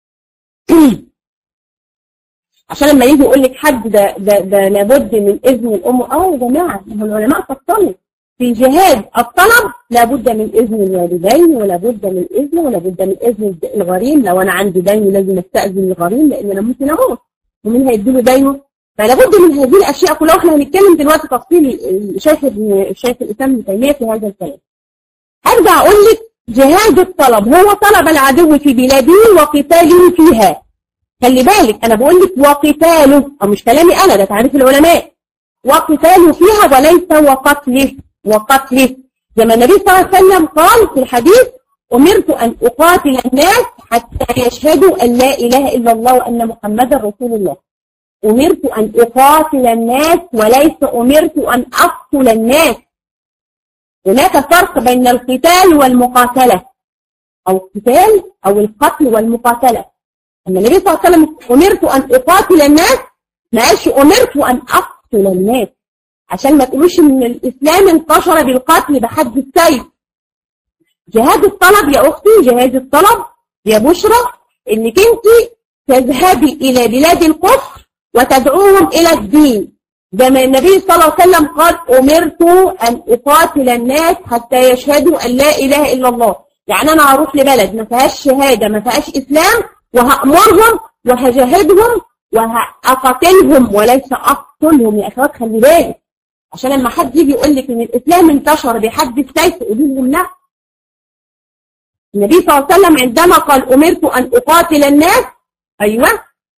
عشان لما يجي يقول لك حد ده ده ده لابد من اذن الام اه يا جماعه ما هو العلماء فصلوا في جهاد الطلب لابد من اذن الوالدين ولابد من اذن ولابد من اذن الغريم لو انا عندي دين لازم استاذن الغريم لان انا ممكن اموت ومين هيديله دينه فلابد من هذه الاشياء كلها واحنا هنتكلم دلوقتي تفصيل شيخ شيخ الاسلام ابن تيميه في هذا الكلام ارجع اقول لك جهاد الطلب هو طلب العدو في بلاده وقتاله فيها خلي بالك انا بقول لك وقتاله او مش كلامي انا ده تعريف العلماء وقتاله فيها وليس وقتله وقتله زي ما النبي صلى الله عليه وسلم قال في الحديث امرت ان اقاتل الناس حتى يشهدوا ان لا اله الا الله وان محمدا رسول الله امرت ان اقاتل الناس وليس امرت ان اقتل الناس هناك فرق بين القتال والمقاتله او القتال او القتل والمقاتله لما النبي صلى الله عليه وسلم امرت ان اقاتل الناس ما قالش امرت ان اقتل الناس عشان ما تقولوش ان الاسلام انتشر بالقتل بحد السيف جهاد الطلب يا اختي جهاد الطلب يا بشرى انك انت تذهبي الى بلاد الكفر وتدعوهم الى الدين زي ما النبي صلى الله عليه وسلم قال امرت ان اقاتل الناس حتى يشهدوا ان لا اله الا الله يعني انا هروح لبلد ما فيهاش شهاده ما فيهاش اسلام وهامرهم وهجاهدهم وهقاتلهم وليس اقتلهم يا اخوات خلي بالك عشان لما حد يجي يقول لك ان الاسلام انتشر بحد السيف قولي لهم لا النبي صلى الله عليه وسلم عندما قال امرت ان اقاتل الناس ايوه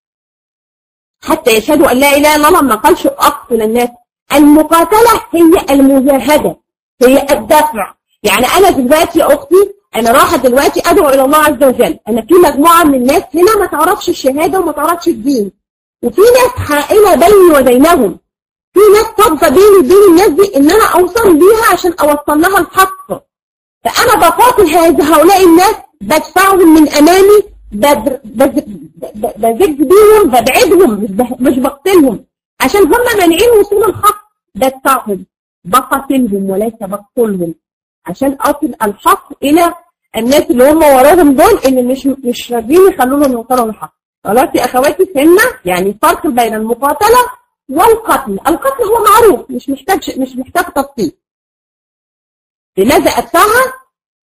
حتى يشهدوا ان لا اله الا الله ما قالش اقتل الناس المقاتله هي المجاهده هي الدفع يعني انا دلوقتي يا اختي انا رايحه دلوقتي ادعو الى الله عز وجل انا في مجموعه من الناس هنا ما تعرفش الشهاده وما تعرفش الدين وفي ناس حائله بيني وبينهم في ناس صادقه بيني وبين الناس دي ان انا اوصل بيها عشان اوصل لها الحق فانا بقاتل هؤلاء الناس بدفعهم من امامي بزج بيهم ببعدهم مش بقتلهم عشان هم مانعين وصول الحق بدفعهم بقتلهم وليس بقتلهم عشان اصل الحق الى الناس اللي هم وراهم دول اللي مش مش راضيين يخلوهم يوصلوا للحق خلاص يا اخواتي فهمنا يعني الفرق بين المقاتله والقتل القتل هو معروف مش محتاج مش محتاج تفصيل لماذا ادفعها؟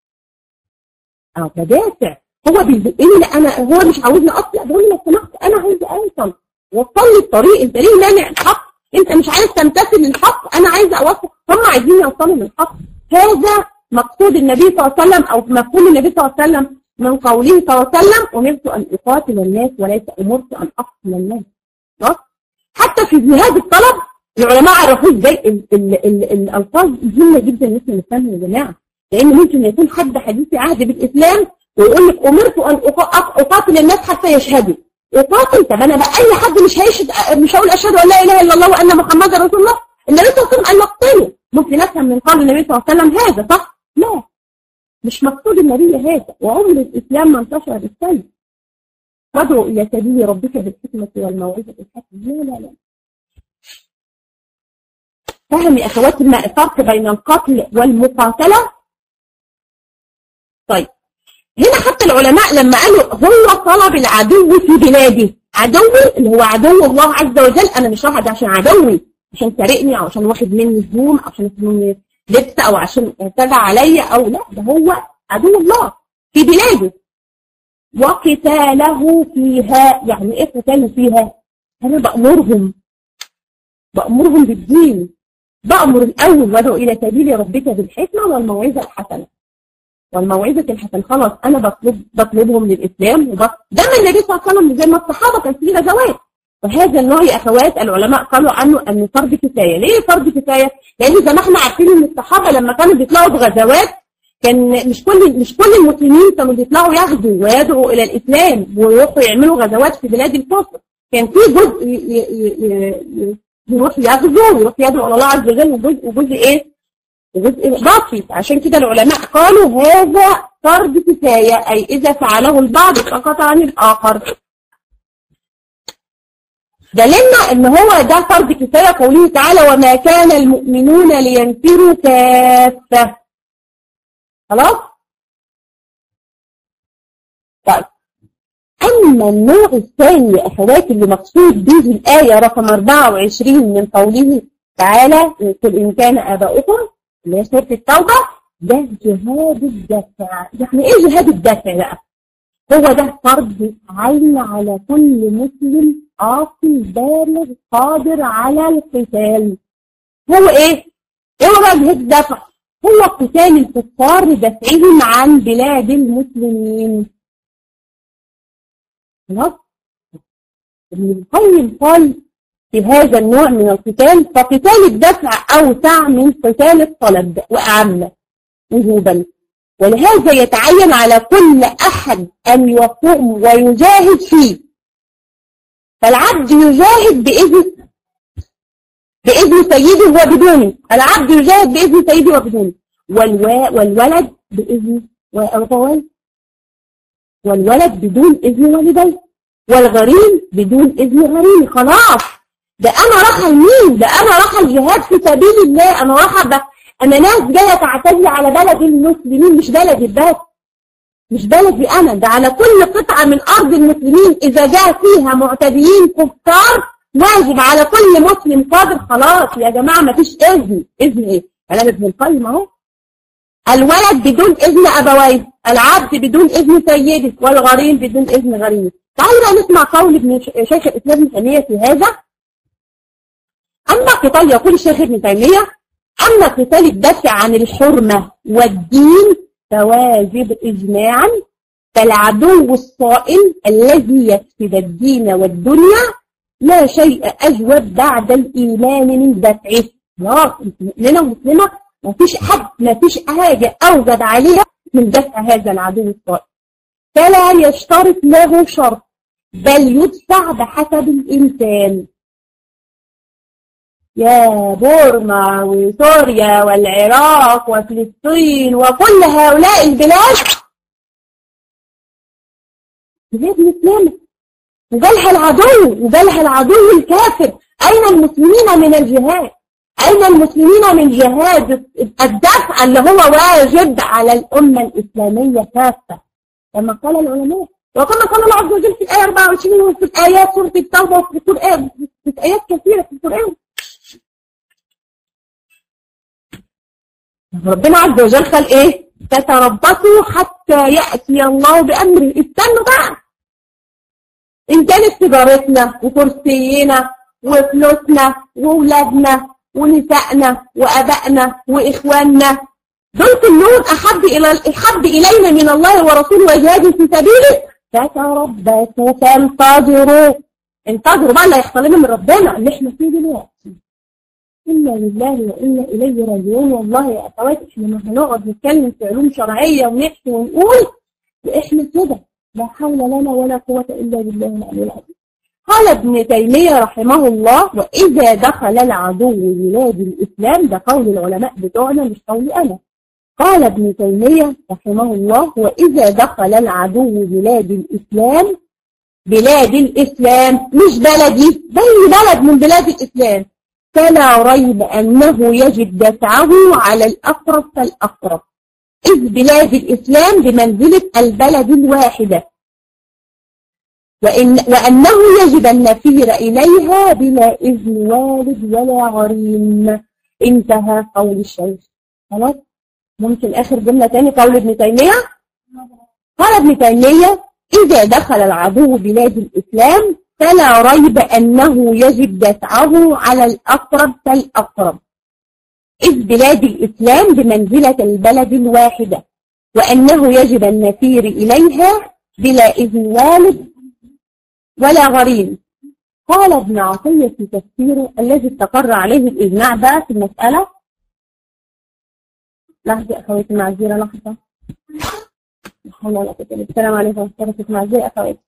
اه بدافع هو بيزقني لا انا هو مش عاوزني اطلع بقول له لو سمحت انا عايز اوصل وصل لي الطريق انت ليه مانع الحق انت مش عايز تمتثل للحق انا عايز اوصل هم عايزين يوصلوا للحق هذا مقصود النبي صلى الله عليه وسلم او مفهوم النبي صلى الله عليه وسلم من قوله صلى الله عليه وسلم امرت ان اقاتل الناس وليس امرت ان اقتل الناس خلاص حتى في جهاد الطلب العلماء عرفوه ازاي الالفاظ مهمه جدا ان احنا نفهمها يا جماعه لان ممكن يكون حد حديث عهد بالاسلام ويقول لك امرت ان اقاتل الناس حتى يشهدوا اقاتل طب انا بقى اي حد مش هيشهد مش هقول اشهد ان لا اله الا الله وان محمدا رسول الله النبي صلى الله عليه وسلم قال نقتله ممكن افهم من قول النبي صلى الله عليه وسلم هذا صح؟ لا مش مقصود النبي هذا وعمر الاسلام ما انتشر بالسلب وادعو الى سبيل ربك بالحكمه والموعظه الحسنه لا لا لا فهم يا اخواتي ما الفرق بين القتل والمقاتله طيب هنا حتى العلماء لما قالوا هو طلب العدو في بلاده عدوي اللي هو عدو الله عز وجل انا مش واحد عشان عدوي عشان سارقني او عشان واخد مني هدوم او عشان واخد مني لبس او عشان اعتدى عليا او لا ده هو عدو الله في بلاده وقتاله فيها يعني ايه قتاله فيها انا بامرهم بامرهم بالدين بامر الاول وادعو الى سبيل ربك بالحكمه والموعظه الحسنه والموعظه الحسنه خلاص انا بطلب بطلبهم للاسلام وب... ده من النبي صلى الله عليه وسلم زي ما الصحابه كان في غزوات وهذا النوع يا اخوات العلماء قالوا عنه انه فرض كفايه ليه فرض كفايه لان زي ما احنا عارفين ان الصحابه لما كانوا بيطلعوا بغزوات كان مش كل مش كل المسلمين كانوا بيطلعوا يغزوا ويدعوا الى الاسلام ويروحوا يعملوا غزوات في بلاد الكفر كان في جزء يروح يغزو ويروح يدعو على الله عز وجل وجزء وجزء ايه؟ وجزء بسيط عشان كده العلماء قالوا هذا فرض كفايه اي اذا فعله البعض سقط عن الاخر دليلنا ان هو ده فرض كفايه قوله تعالى وما كان المؤمنون لينفروا كافه خلاص طيب اما النوع الثاني يا اخواتي اللي مقصود به الايه رقم 24 من قوله تعالى قل ان كان اباؤكم اللي هي سوره التوبه ده جهاد الدفع يعني ايه جهاد الدفع بقى هو ده فرض عين على كل مسلم عاقل بالغ قادر على القتال هو ايه؟ ايه هو بقى جهاد الدفع؟ هو قتال الكفار بدفعهم عن بلاد المسلمين خلاص؟ ابن القيم قال في هذا النوع من القتال فقتال الدفع أوسع من قتال الطلب وأعم وجوبا ولهذا يتعين على كل أحد أن يقوم ويجاهد فيه فالعبد يجاهد بإذن بإذن سيده وبدونه العبد يجاهد بإذن سيده وبدونه والوا والولد بإذن والغوال والولد بدون إذن والديه والغريم بدون إذن غريم خلاص ده أنا راح مين ده أنا راح الجهاد في سبيل الله أنا راح أنا ناس جاية تعتدي على بلد المسلمين مش بلدي بس مش بلدي أنا ده على كل قطعة من أرض المسلمين إذا جاء فيها معتديين كفار واجب على كل مسلم قادر خلاص يا جماعة ما فيش إذن إذن إيه؟ كلام ابن القيم أهو الولد بدون إذن أبويه العبد بدون إذن سيده والغريم بدون إذن غريم تعالوا بقى نسمع قول ابن شيخ الإسلام ابن تيمية في هذا أما قتال يقول الشيخ ابن تيمية أما قتال الدفع عن الحرمة والدين فواجب إجماعا فالعدو الصائم الذي يفسد الدين والدنيا لا شيء أجود بعد الإيمان من دفعه خلاص مؤمنة مسلمة ما فيش حد ما فيش حاجة أوجد عليها من دفع هذا العدو الصائم فلا يشترط له شرط بل يدفع بحسب الإنسان يا بورما وسوريا والعراق وفلسطين وكل هؤلاء البلاد بلاد مسلمة وجالها العدو وجالها العدو الكافر أين المسلمين من الجهاد أين المسلمين من جهاد الدفع اللي هو واجب على الأمة الإسلامية كافة كما قال العلماء وكما قال الله عز وجل في الآية 24 وفي الآيات سورة التوبة وفي القرآن في آيات كثيرة في القرآن ربنا عز وجل قال إيه تتربصوا حتى يأتي الله بأمره استنوا بقى إن كانت تجارتنا وكرسينا وفلوسنا وولادنا ونسائنا وأبائنا وإخواننا دول كلهم أحب, إلى أحب إلينا من الله ورسوله وجهاد في سبيله فتربصوا فانتظروا انتظروا بقى اللي هيحصل لنا من ربنا اللي احنا فيه دلوقتي إنا لله وإنا إليه راجعون والله يا أخواتي احنا لما هنقعد نتكلم في علوم شرعية ونحكي ونقول وإحنا كده لا حول لنا ولا قوة إلا بالله العلي العظيم قال ابن تيمية رحمه الله وإذا دخل العدو بلاد الإسلام ده قول العلماء بتوعنا مش قولي أنا قال ابن تيمية رحمه الله وإذا دخل العدو بلاد الإسلام بلاد الإسلام مش بلدي بل بلد من بلاد الإسلام فلا ريب أنه يجب دفعه على الأقرب فالأقرب إذ بلاد الإسلام بمنزلة البلد الواحدة وإن وأنه يجب النفير إليها بلا إذن والد ولا غريم انتهى قول الشيخ خلاص ممكن آخر جملة تاني قول ابن تيمية قال ابن تيمية إذا دخل العدو بلاد الإسلام فلا ريب أنه يجب دفعه على الأقرب فالأقرب إذ بلاد الإسلام بمنزلة البلد الواحدة وأنه يجب النفير إليها بلا إذن والد ولا غريم قال ابن عطية في تفسيره الذي استقر عليه الإجماع بقى في المسألة لحظة أخواتي معذرة لحظة السلام عليكم ورحمة الله معذرة أخواتي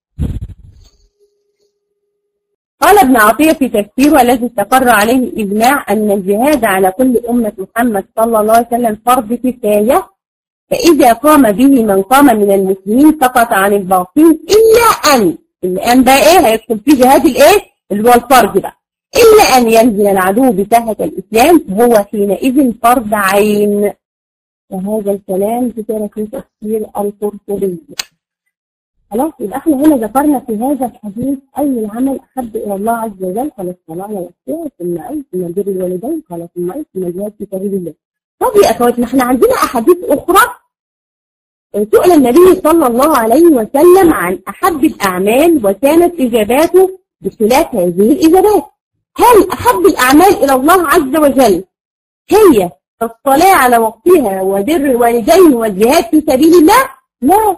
قال ابن عطية في تفسيره الذي استقر عليه الإجماع أن الجهاد على كل أمة محمد صلى الله عليه وسلم فرض كفاية فإذا قام به من قام من المسلمين سقط عن الباقين إلا أن الآن بقى إيه هيدخل في جهاد الإيه اللي هو الفرض بقى إلا أن ينزل العدو بساحة الإسلام هو حينئذ فرض عين وهذا الكلام ذكر في تفسير القرطبي خلاص يبقى احنا هنا ذكرنا في هذا الحديث أي العمل أحب إلى الله عز وجل قال الصلاة والصيام ثم أي ثم بر الوالدين قال ثم أي ثم الجهاد في سبيل الله طب يا أخواتي احنا عندنا أحاديث أخرى سئل النبي صلى الله عليه وسلم عن أحب الأعمال وكانت إجاباته بخلاف هذه الإجابات هل أحب الأعمال إلى الله عز وجل هي الصلاة على وقتها وبر الوالدين والجهاد في سبيل الله لا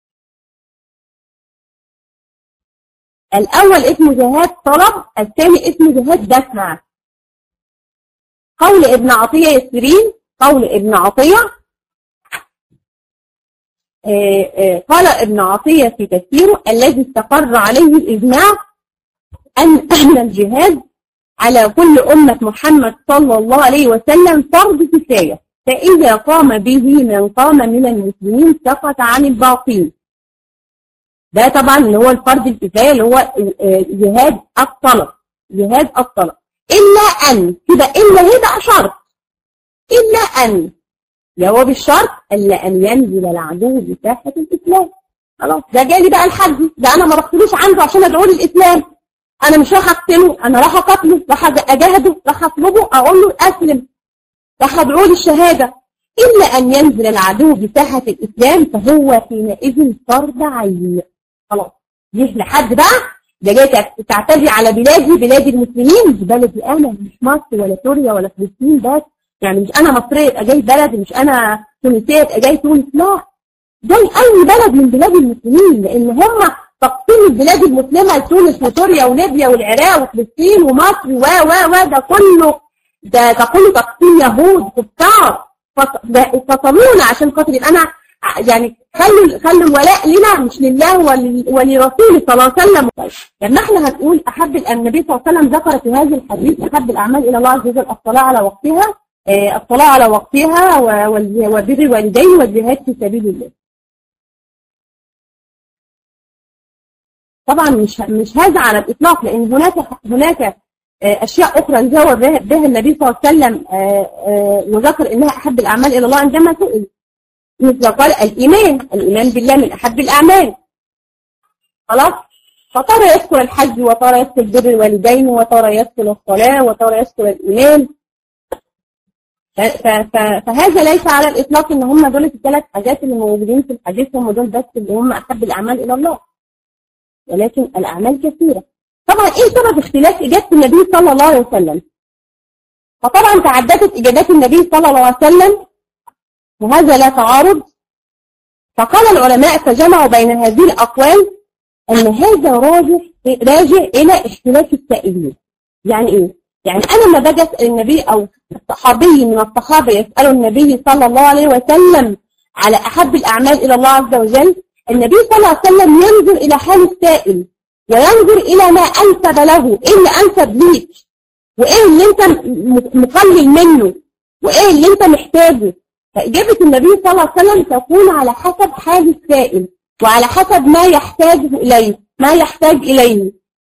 الأول اسمه جهاد طلب الثاني اسمه جهاد دفع قول ابن عطية يسرين قول ابن عطية قال ابن عطية في تفسيره الذي استقر عليه الإجماع أن أن الجهاد على كل أمة محمد صلى الله عليه وسلم فرض كفاية فإذا قام به من قام من المسلمين سقط عن الباقين ده طبعا اللي هو الفرض الكفاية اللي هو جهاد الطلب جهاد الطلب إلا أن كده إلا هي بقى شرط إلا أن جواب الشرط إلا أن ينزل العدو بساحة الإسلام خلاص ده جالي بقى الحج ده أنا ما رحتلوش عنده عشان أدعو للإسلام أنا مش راح أقتله أنا راح أقتله راح أجاهده راح أطلبه أقول له أسلم راح أدعو للشهادة إلا أن ينزل العدو بساحة الإسلام فهو حينئذ فرض عين خلاص جه لحد بقى ده جاي تعتدي على بلادي بلاد المسلمين مش بلدي أنا مش مصر ولا سوريا ولا فلسطين بس يعني مش أنا مصرية يبقى جاي بلدي مش أنا تونسية يبقى جاي تونس لا جاي أي بلد من بلاد المسلمين لأن هم تقسيم البلاد المسلمة لتونس وسوريا وليبيا والعراق وفلسطين ومصر و و و ده كله ده ده كله تقسيم يهود كفار فصلونا عشان خاطر يبقى أنا يعني خلوا خلوا الولاء لنا مش لله ولرسوله صلى الله عليه وسلم لما احنا هنقول احب النبي صلى الله عليه وسلم ذكر في هذا الحديث احب الاعمال الى الله عز وجل الصلاه على وقتها الصلاه على وقتها وبر الوالدين والجهاد في سبيل الله طبعا مش مش هذا على الاطلاق لان هناك هناك أشياء أخرى جاوب بها النبي صلى الله عليه وسلم وذكر إنها أحب الأعمال إلى الله عندما سئل مثل قال الإيمان الإيمان بالله من أحب الأعمال خلاص فترى يذكر الحج وترى يذكر بر الوالدين وترى يذكر الصلاة وترى يذكر الإيمان فهذا ليس على الإطلاق إن هم دول الثلاث حاجات اللي موجودين في الحديث هم دول بس اللي هم أحب الأعمال إلى الله ولكن الأعمال كثيرة طبعا إيه سبب اختلاف إجابة النبي صلى الله عليه وسلم فطبعا تعددت إجابات النبي صلى الله عليه وسلم وهذا لا تعارض فقال العلماء فجمعوا بين هذه الأقوال أن هذا راجع راجع إلى اختلاف السائلين يعني إيه؟ يعني أنا لما باجي أسأل النبي أو الصحابي من الصحابة يسألوا النبي صلى الله عليه وسلم على أحب الأعمال إلى الله عز وجل النبي صلى الله عليه وسلم ينظر إلى حال السائل وينظر إلى ما أنسب له إيه اللي أنسب ليك وإيه اللي أنت مقلل منه وإيه اللي أنت محتاجه فإجابة النبي صلى الله عليه وسلم تكون على حسب حال السائل وعلى حسب ما يحتاجه إليه ما يحتاج إليه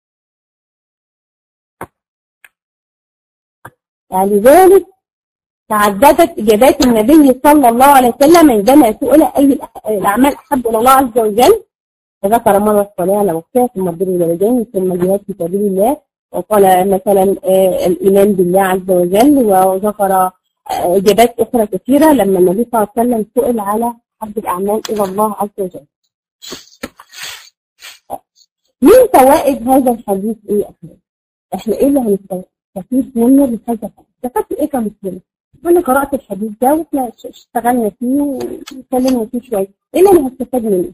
ولذلك تعددت إجابات النبي صلى الله عليه وسلم عندما سئل أي الأعمال أحب إلى الله عز وجل فذكر مرة الصلاة على وقتها ثم بر الوالدين ثم الجهاد في سبيل الله وقال مثلا الإيمان بالله عز وجل وذكر إجابات أخرى كثيرة لما النبي صلى الله عليه وسلم سئل على أحب الأعمال إلى الله عز وجل من فوائد هذا الحديث إيه يا أخوان؟ إحنا إيه اللي هنستفيد منه من هذا الحديث؟ استفدت إيه كمسلمة؟ أنا قرأت الحديث ده وإحنا اشتغلنا فيه واتكلمنا فيه شوية، إيه اللي أنا هستفاد منه؟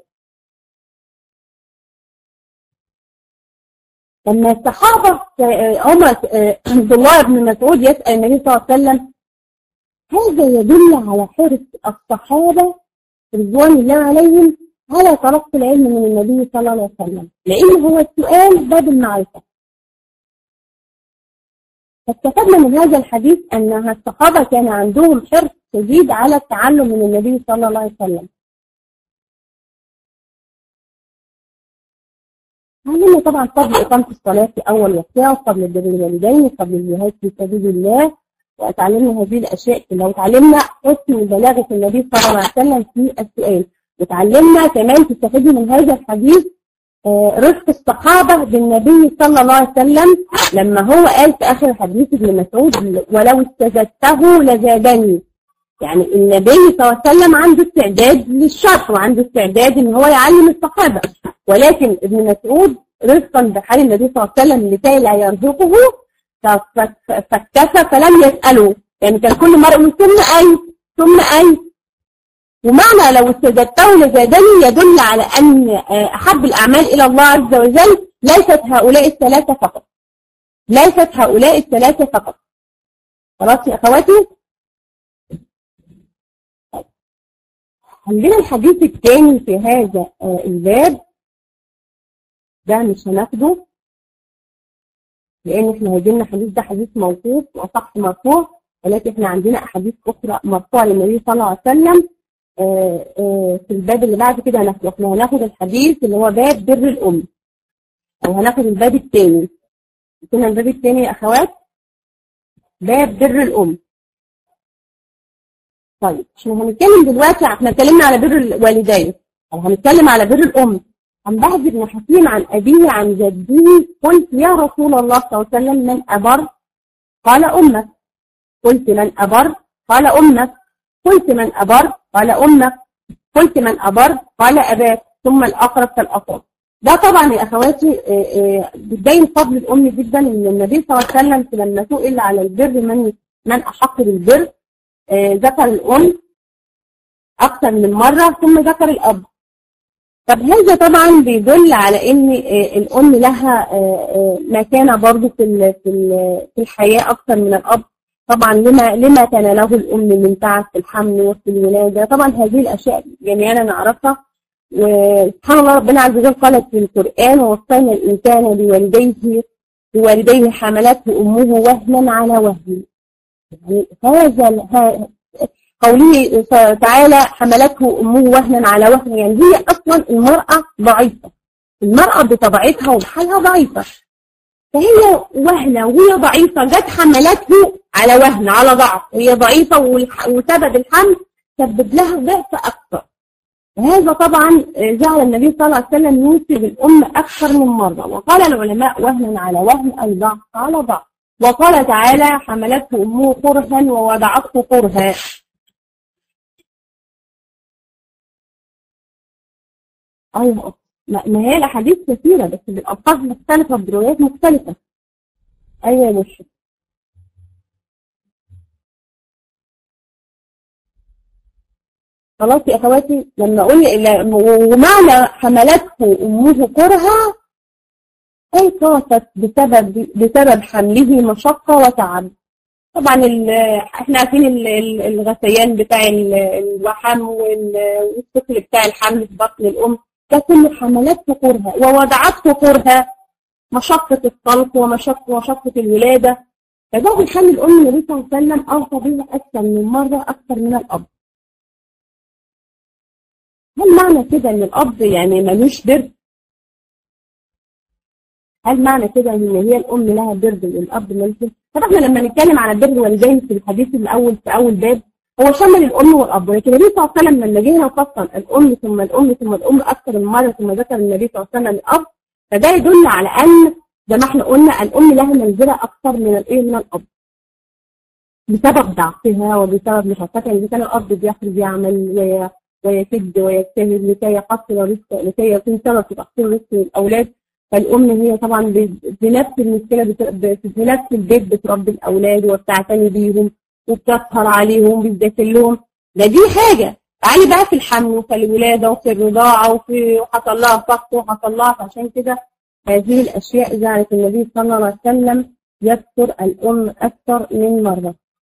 لما الصحابة عمر عبد الله بن مسعود يسأل النبي صلى الله عليه وسلم هذا يدل على حرص الصحابة رضوان الله عليهم على تلقي العلم من النبي صلى الله عليه وسلم لأن هو السؤال باب المعرفة فاستفدنا من هذا الحديث أن الصحابة كان عندهم حرص شديد على التعلم من النبي صلى الله عليه وسلم علمنا طبعا فضل إقامة الصلاة في أول وقتها وفضل بر الوالدين وفضل الجهاد في سبيل الله وتعلمنا هذه الأشياء لو تعلمنا حسن بلاغة النبي صلى الله عليه وسلم في السؤال وتعلمنا كمان تستفيد من هذا الحديث رفق الصحابة بالنبي صلى الله عليه وسلم لما هو قال في آخر حديث ابن مسعود ولو استزدته لزادني يعني النبي صلى الله عليه وسلم عنده استعداد للشرح وعنده استعداد ان هو يعلم الصحابة ولكن ابن مسعود رفقا بحال النبي صلى الله عليه وسلم لكي لا يرزقه فاكتفى فلم يسأله يعني كان كل مرة يقول ثم أي ثم أي ومعنى لو استزدته لزادني يدل على أن أحب الأعمال إلى الله عز وجل ليست هؤلاء الثلاثة فقط ليست هؤلاء الثلاثة فقط خلاص يا أخواتي عندنا الحديث الثاني في هذا الباب ده مش هناخده لان احنا هيجيلنا حديث ده حديث موقوف واصح مرفوع ولكن احنا عندنا احاديث اخرى مرفوعه للنبي صلى الله عليه وسلم آآ آآ في الباب اللي بعد كده هناخده احنا هناخد الحديث اللي هو باب بر الام او هناخد الباب الثاني كنا الباب الثاني يا اخوات باب بر الام طيب احنا هنتكلم دلوقتي احنا اتكلمنا على بر الوالدين او هنتكلم على بر الام عن بهز بن حكيم عن أبيه عن جده قلت يا رسول الله صلى الله عليه وسلم من أبر قال أمك قلت من أبر قال أمك قلت من أبر قال أمك قلت من أبر قال أباك ثم الأقرب فالأقرب ده طبعا يا أخواتي بتبين فضل الأم جدا إن النبي صلى الله عليه وسلم لما سئل على البر من من أحق بالبر ذكر الأم أكثر من مرة ثم ذكر الأب طب هذا طبعا بيدل على ان الام لها مكانه برضه في في الحياه اكثر من الاب طبعا لما لما كان له الام من تعب في الحمل وفي الولاده طبعا هذه الاشياء جميعنا نعرفها وسبحان الله ربنا عز وجل قال في القران ووصينا الانسان بوالديه بوالديه حملته امه وهنا على وهن يعني هذا قوله تعالى حملته أمه وهنا على وهن يعني هي أصلا المرأة ضعيفة المرأة بطبيعتها وبحالها ضعيفة فهي وهنة وهي ضعيفة جت حملته على وهن على ضعف وهي ضعيفة وسبب الحمل سبب لها ضعف أكثر هذا طبعا جعل النبي صلى الله عليه وسلم يوصي بالأم أكثر من مرة وقال العلماء وهنا على وهن أي ضعف على ضعف وقال تعالى حملته أمه كرها ووضعته كرها أيوة ما هي الأحاديث كثيرة بس بالألفاظ مختلفة بروايات مختلفة أيوة يا مشرف خلاص يا اخواتي لما اقول ومعنى حملته امه كرها اي خافت بسبب بسبب حمله مشقه وتعب طبعا احنا عارفين الغثيان بتاع الوحم والثقل بتاع الحمل في بطن الام ده كله حملته كرها ووضعته كرها مشقه الطلق ومشقه مشقه الولاده فده بيخلي الام النبي صلى الله عليه وسلم اوصى بها اكثر من مره اكثر من الاب هل معنى كده ان الاب يعني ملوش بر هل معنى كده ان هي الام لها بر والاب ملوش بر طب احنا لما نتكلم على بر الوالدين في الحديث الاول في اول باب هو شمل الام والاب لكن النبي صلى الله عليه وسلم لما جينا فصل الام ثم الام ثم الام اكثر من مره ثم ذكر النبي صلى الله عليه وسلم الاب فده يدل على ان زي ما احنا قلنا الام لها منزله اكثر من الايه من الاب بسبب ضعفها وبسبب مشقتها اذا كان الاب بيخرج يعمل ويكد ويجتهد لكي يحصل رزق لكي يكون سبب في تحصيل رزق للاولاد فالام هي طبعا بنفس المشكله في نفس البيت بتربي الاولاد وبتعتني بيهم وبتسهر عليهم بتذاكر لهم ده دي حاجه تعالي بقى في الحمل وفي الولاده وفي الرضاعه وفي وحصل لها فقر وحصل لها عشان كده هذه الاشياء جعلت النبي صلى الله عليه وسلم يذكر الام اكثر من مره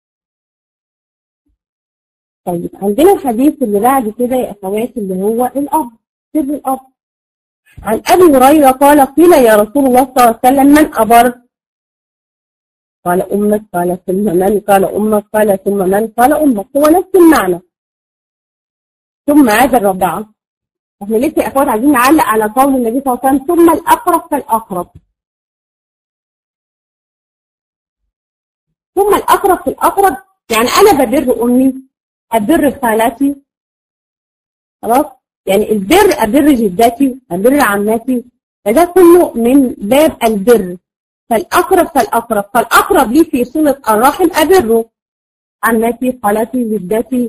طيب عندنا الحديث اللي بعد كده يا اخواتي اللي هو الاب سر الاب عن ابي هريره قال قيل يا رسول الله صلى الله عليه وسلم من ابر قال امك قال ثم من قال امك قال ثم من قال امك هو نفس المعنى ثم عاد الرابعه احنا لسه يا اخوات عايزين نعلق على قول النبي صلى الله عليه وسلم ثم الاقرب فالاقرب ثم الاقرب فالاقرب يعني انا ببر امي أبر خالاتي خلاص يعني البر أبر جداتي أبر عماتي فده كله من باب البر فالأقرب فالأقرب فالأقرب لي في صلة الرحم أبره عماتي خالاتي جداتي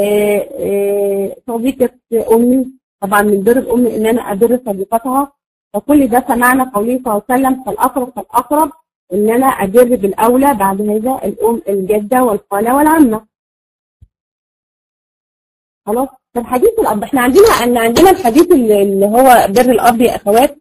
صديقة أمي طبعا من بر الأم إن أنا أبر صديقتها فكل ده سمعنا قوله صلى الله عليه وسلم فالأقرب فالأقرب إن أنا أبر بالأولى بعد هذا الأم الجدة والخالة والعمة خلاص فالحديث الاب احنا عندنا ان عندنا الحديث اللي هو بر الاب يا اخوات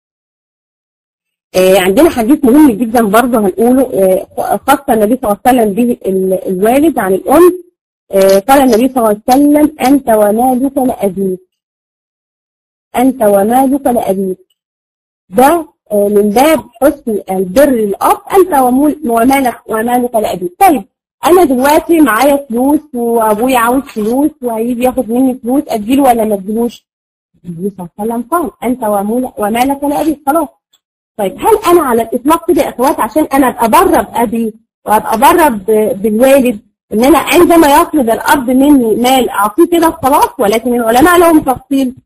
اه عندنا حديث مهم جدا برضه هنقوله اه خاص النبي صلى الله عليه وسلم به الوالد عن الام اه قال النبي صلى الله عليه وسلم انت ومالك لابيك انت ومالك لابيك ده من باب حسن البر للاب انت ومالك ومالك لابيك طيب انا دلوقتي معايا فلوس وابويا عاوز فلوس وهيجي ياخد مني فلوس اديله ولا ما اديلوش؟ النبي صلى الله عليه وسلم قال انت ومالك لابيك خلاص طيب هل انا على الاطلاق كده يا اخوات عشان انا ابقى بره بابي وابقى بره بالوالد ان انا عندما يطلب الاب مني مال اعطيه كده خلاص ولكن العلماء لهم تفصيل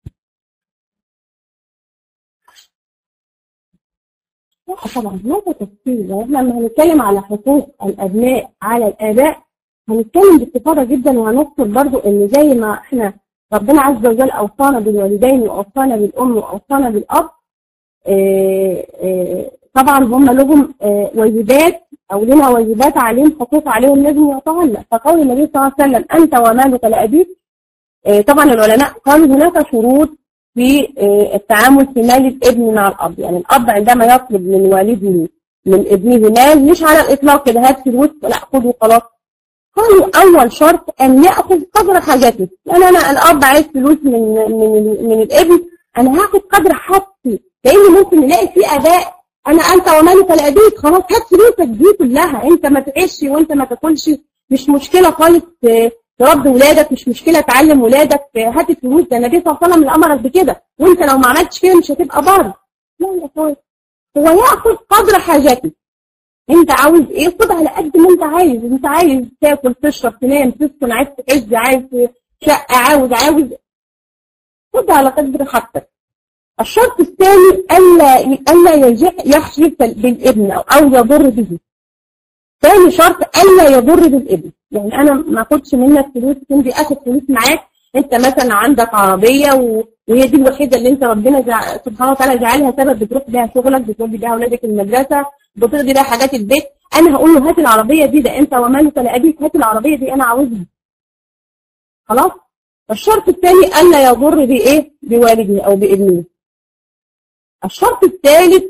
لا طبعا هناك تفصيل احنا لما هنتكلم على حقوق الابناء على الاباء هنتكلم باستفاضه جدا وهنذكر برضو ان زي ما احنا ربنا عز وجل اوصانا بالوالدين واوصانا بالام واوصانا بالاب اه اه طبعا هم لهم اه واجبات او لنا واجبات عليهم حقوق عليهم لازم يعطوها لنا فقول النبي صلى الله عليه وسلم انت ومالك لابيك طبعا العلماء قالوا هناك شروط في التعامل في مال الابن مع الاب يعني الاب عندما يطلب من والده من ابنه مال مش على الاطلاق كده هات فلوس لا خده خلاص قالوا اول شرط ان ياخذ قدر حاجته يعني انا الاب عايز فلوس من من من الابن انا هاخد قدر حاجتي لان ممكن نلاقي في اباء انا انت ومالك لابيك خلاص هات فلوسك دي كلها انت ما تعيش وانت ما تاكلش مش مشكله خالص تربي ولادك مش مشكله تعلم ولادك هات الفلوس ده النبي صلى الله عليه وسلم اللي امرك بكده وانت لو ما عملتش كده مش هتبقى بار لا يا اخويا هو ياخذ قدر حاجته انت عاوز ايه خد على قد ما انت عايز انت عايز تاكل تشرب تنام تسكن عايز تحج عايز شقه عاوز عاوز خد على قدر حاجتك الشرط الثاني الا الا يحلف بالابن او او يضر به ثاني شرط الا يضر بالابن يعني انا ما اخدش منك فلوس تمضي اخد فلوس معاك انت مثلا عندك عربيه و... وهي دي الوحيده اللي انت ربنا جع... سبحانه وتعالى جعلها سبب بتروح بيها شغلك بتودي بيها اولادك المدرسه بتقضي بيها حاجات البيت انا هقول له هات العربيه دي ده انت ومالك لابيك هات العربيه دي انا عاوزها خلاص الشرط الثاني الا يضر بايه بوالده او بابنه الشرط الثالث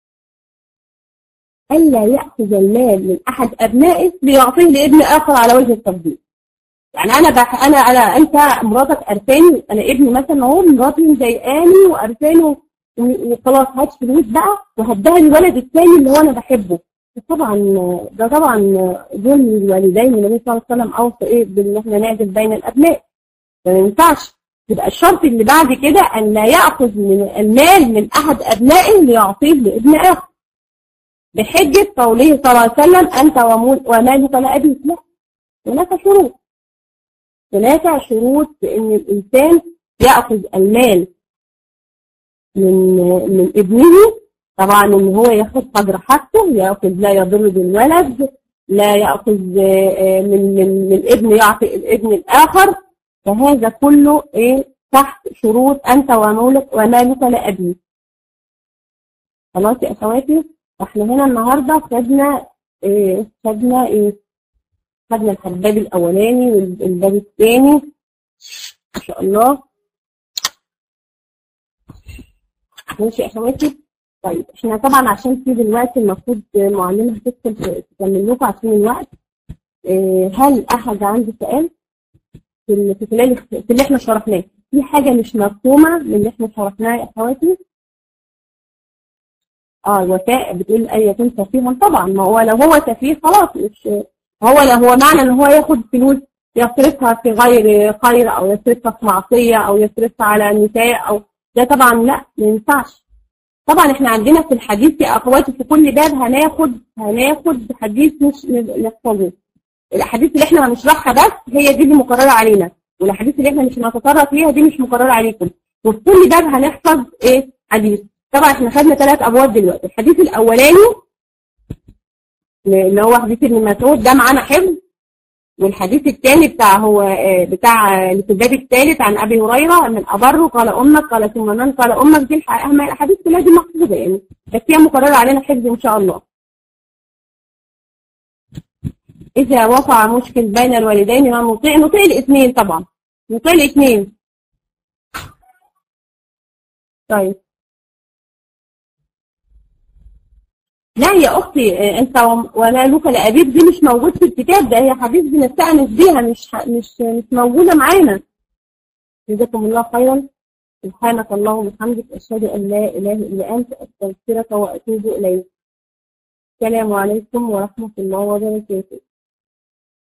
ألا يأخذ المال من أحد أبنائه ليعطيه لابن آخر على وجه التفضيل. يعني أنا بح أنا أنا أنت مراتك قرفاني أنا ابني مثلا أهو مراتي مضايقاني وقرفاني وخلاص هات فلوس بقى وهديها للولد الثاني اللي هو أنا بحبه. طبعا ده طبعا ظلم الوالدين النبي صلى الله عليه وسلم أوصى إيه بإن إحنا نعدل بين الأبناء. ما ينفعش يبقى الشرط اللي بعد كده أن لا يأخذ من المال من أحد أبنائه ليعطيه لابن آخر. بحجة قوله صلى الله عليه وسلم أنت ومالك لأبيك لا هناك شروط هناك شروط في أن الإنسان يأخذ المال من من ابنه طبعا ان هو ياخذ قدر حاجته ياخذ لا يضر بالولد لا ياخذ من من من ابن يعطي الابن الاخر فهذا كله ايه تحت شروط انت ومالك ومالك لابيك خلاص يا اخواتي احنا هنا النهارده خدنا ايه خدنا ايه خدنا الباب الاولاني والباب الثاني ما شاء الله ماشي يا اخواتي طيب احنا طبعا عشان في دلوقتي المفروض معلمه هتدخل تكمل لكم عشان الوقت إيه هل احد عنده سؤال في في خلال في اللي احنا شرحناه في حاجه مش مفهومه من اللي احنا شرحناه يا اخواتي اه الوفاء بتقول أن يكون سفيها طبعا ما هو لو هو سفيه خلاص مش هو لو هو معنى ان هو ياخد فلوس يصرفها في غير خير او يصرفها في معصيه او يصرفها على النساء او ده طبعا لا ما ينفعش طبعا احنا عندنا في الحديث يا اخواتي في كل باب هناخد هناخد حديث مش نحفظه الاحاديث اللي احنا هنشرحها بس هي دي اللي مقرره علينا والاحاديث اللي احنا مش هنتطرق ليها دي مش مقرره عليكم وفي كل باب هنحفظ ايه حديث طبعا احنا خدنا ثلاث ابواب دلوقتي الحديث الاولاني اللي هو حديث ابن مسعود ده معانا حفظ والحديث الثاني بتاع هو بتاع اللي في الباب الثالث عن ابي هريره من ابره قال امك قال ثم من قال امك دي الاحاديث كلها دي محفوظه يعني بس هي مقرره علينا حفظ ان شاء الله اذا وقع مشكل بين الوالدين نطيع نطيع الاثنين طبعا نطيع الاثنين طيب لا يا اختي انت ولا لك لابيك دي مش موجود في الكتاب ده هي حديث بنستانس بيها مش مش مش موجوده معانا جزاكم الله خيرا سبحانك اللهم وبحمدك اشهد ان لا اله الا انت استغفرك واتوب اليك السلام عليكم ورحمه الله وبركاته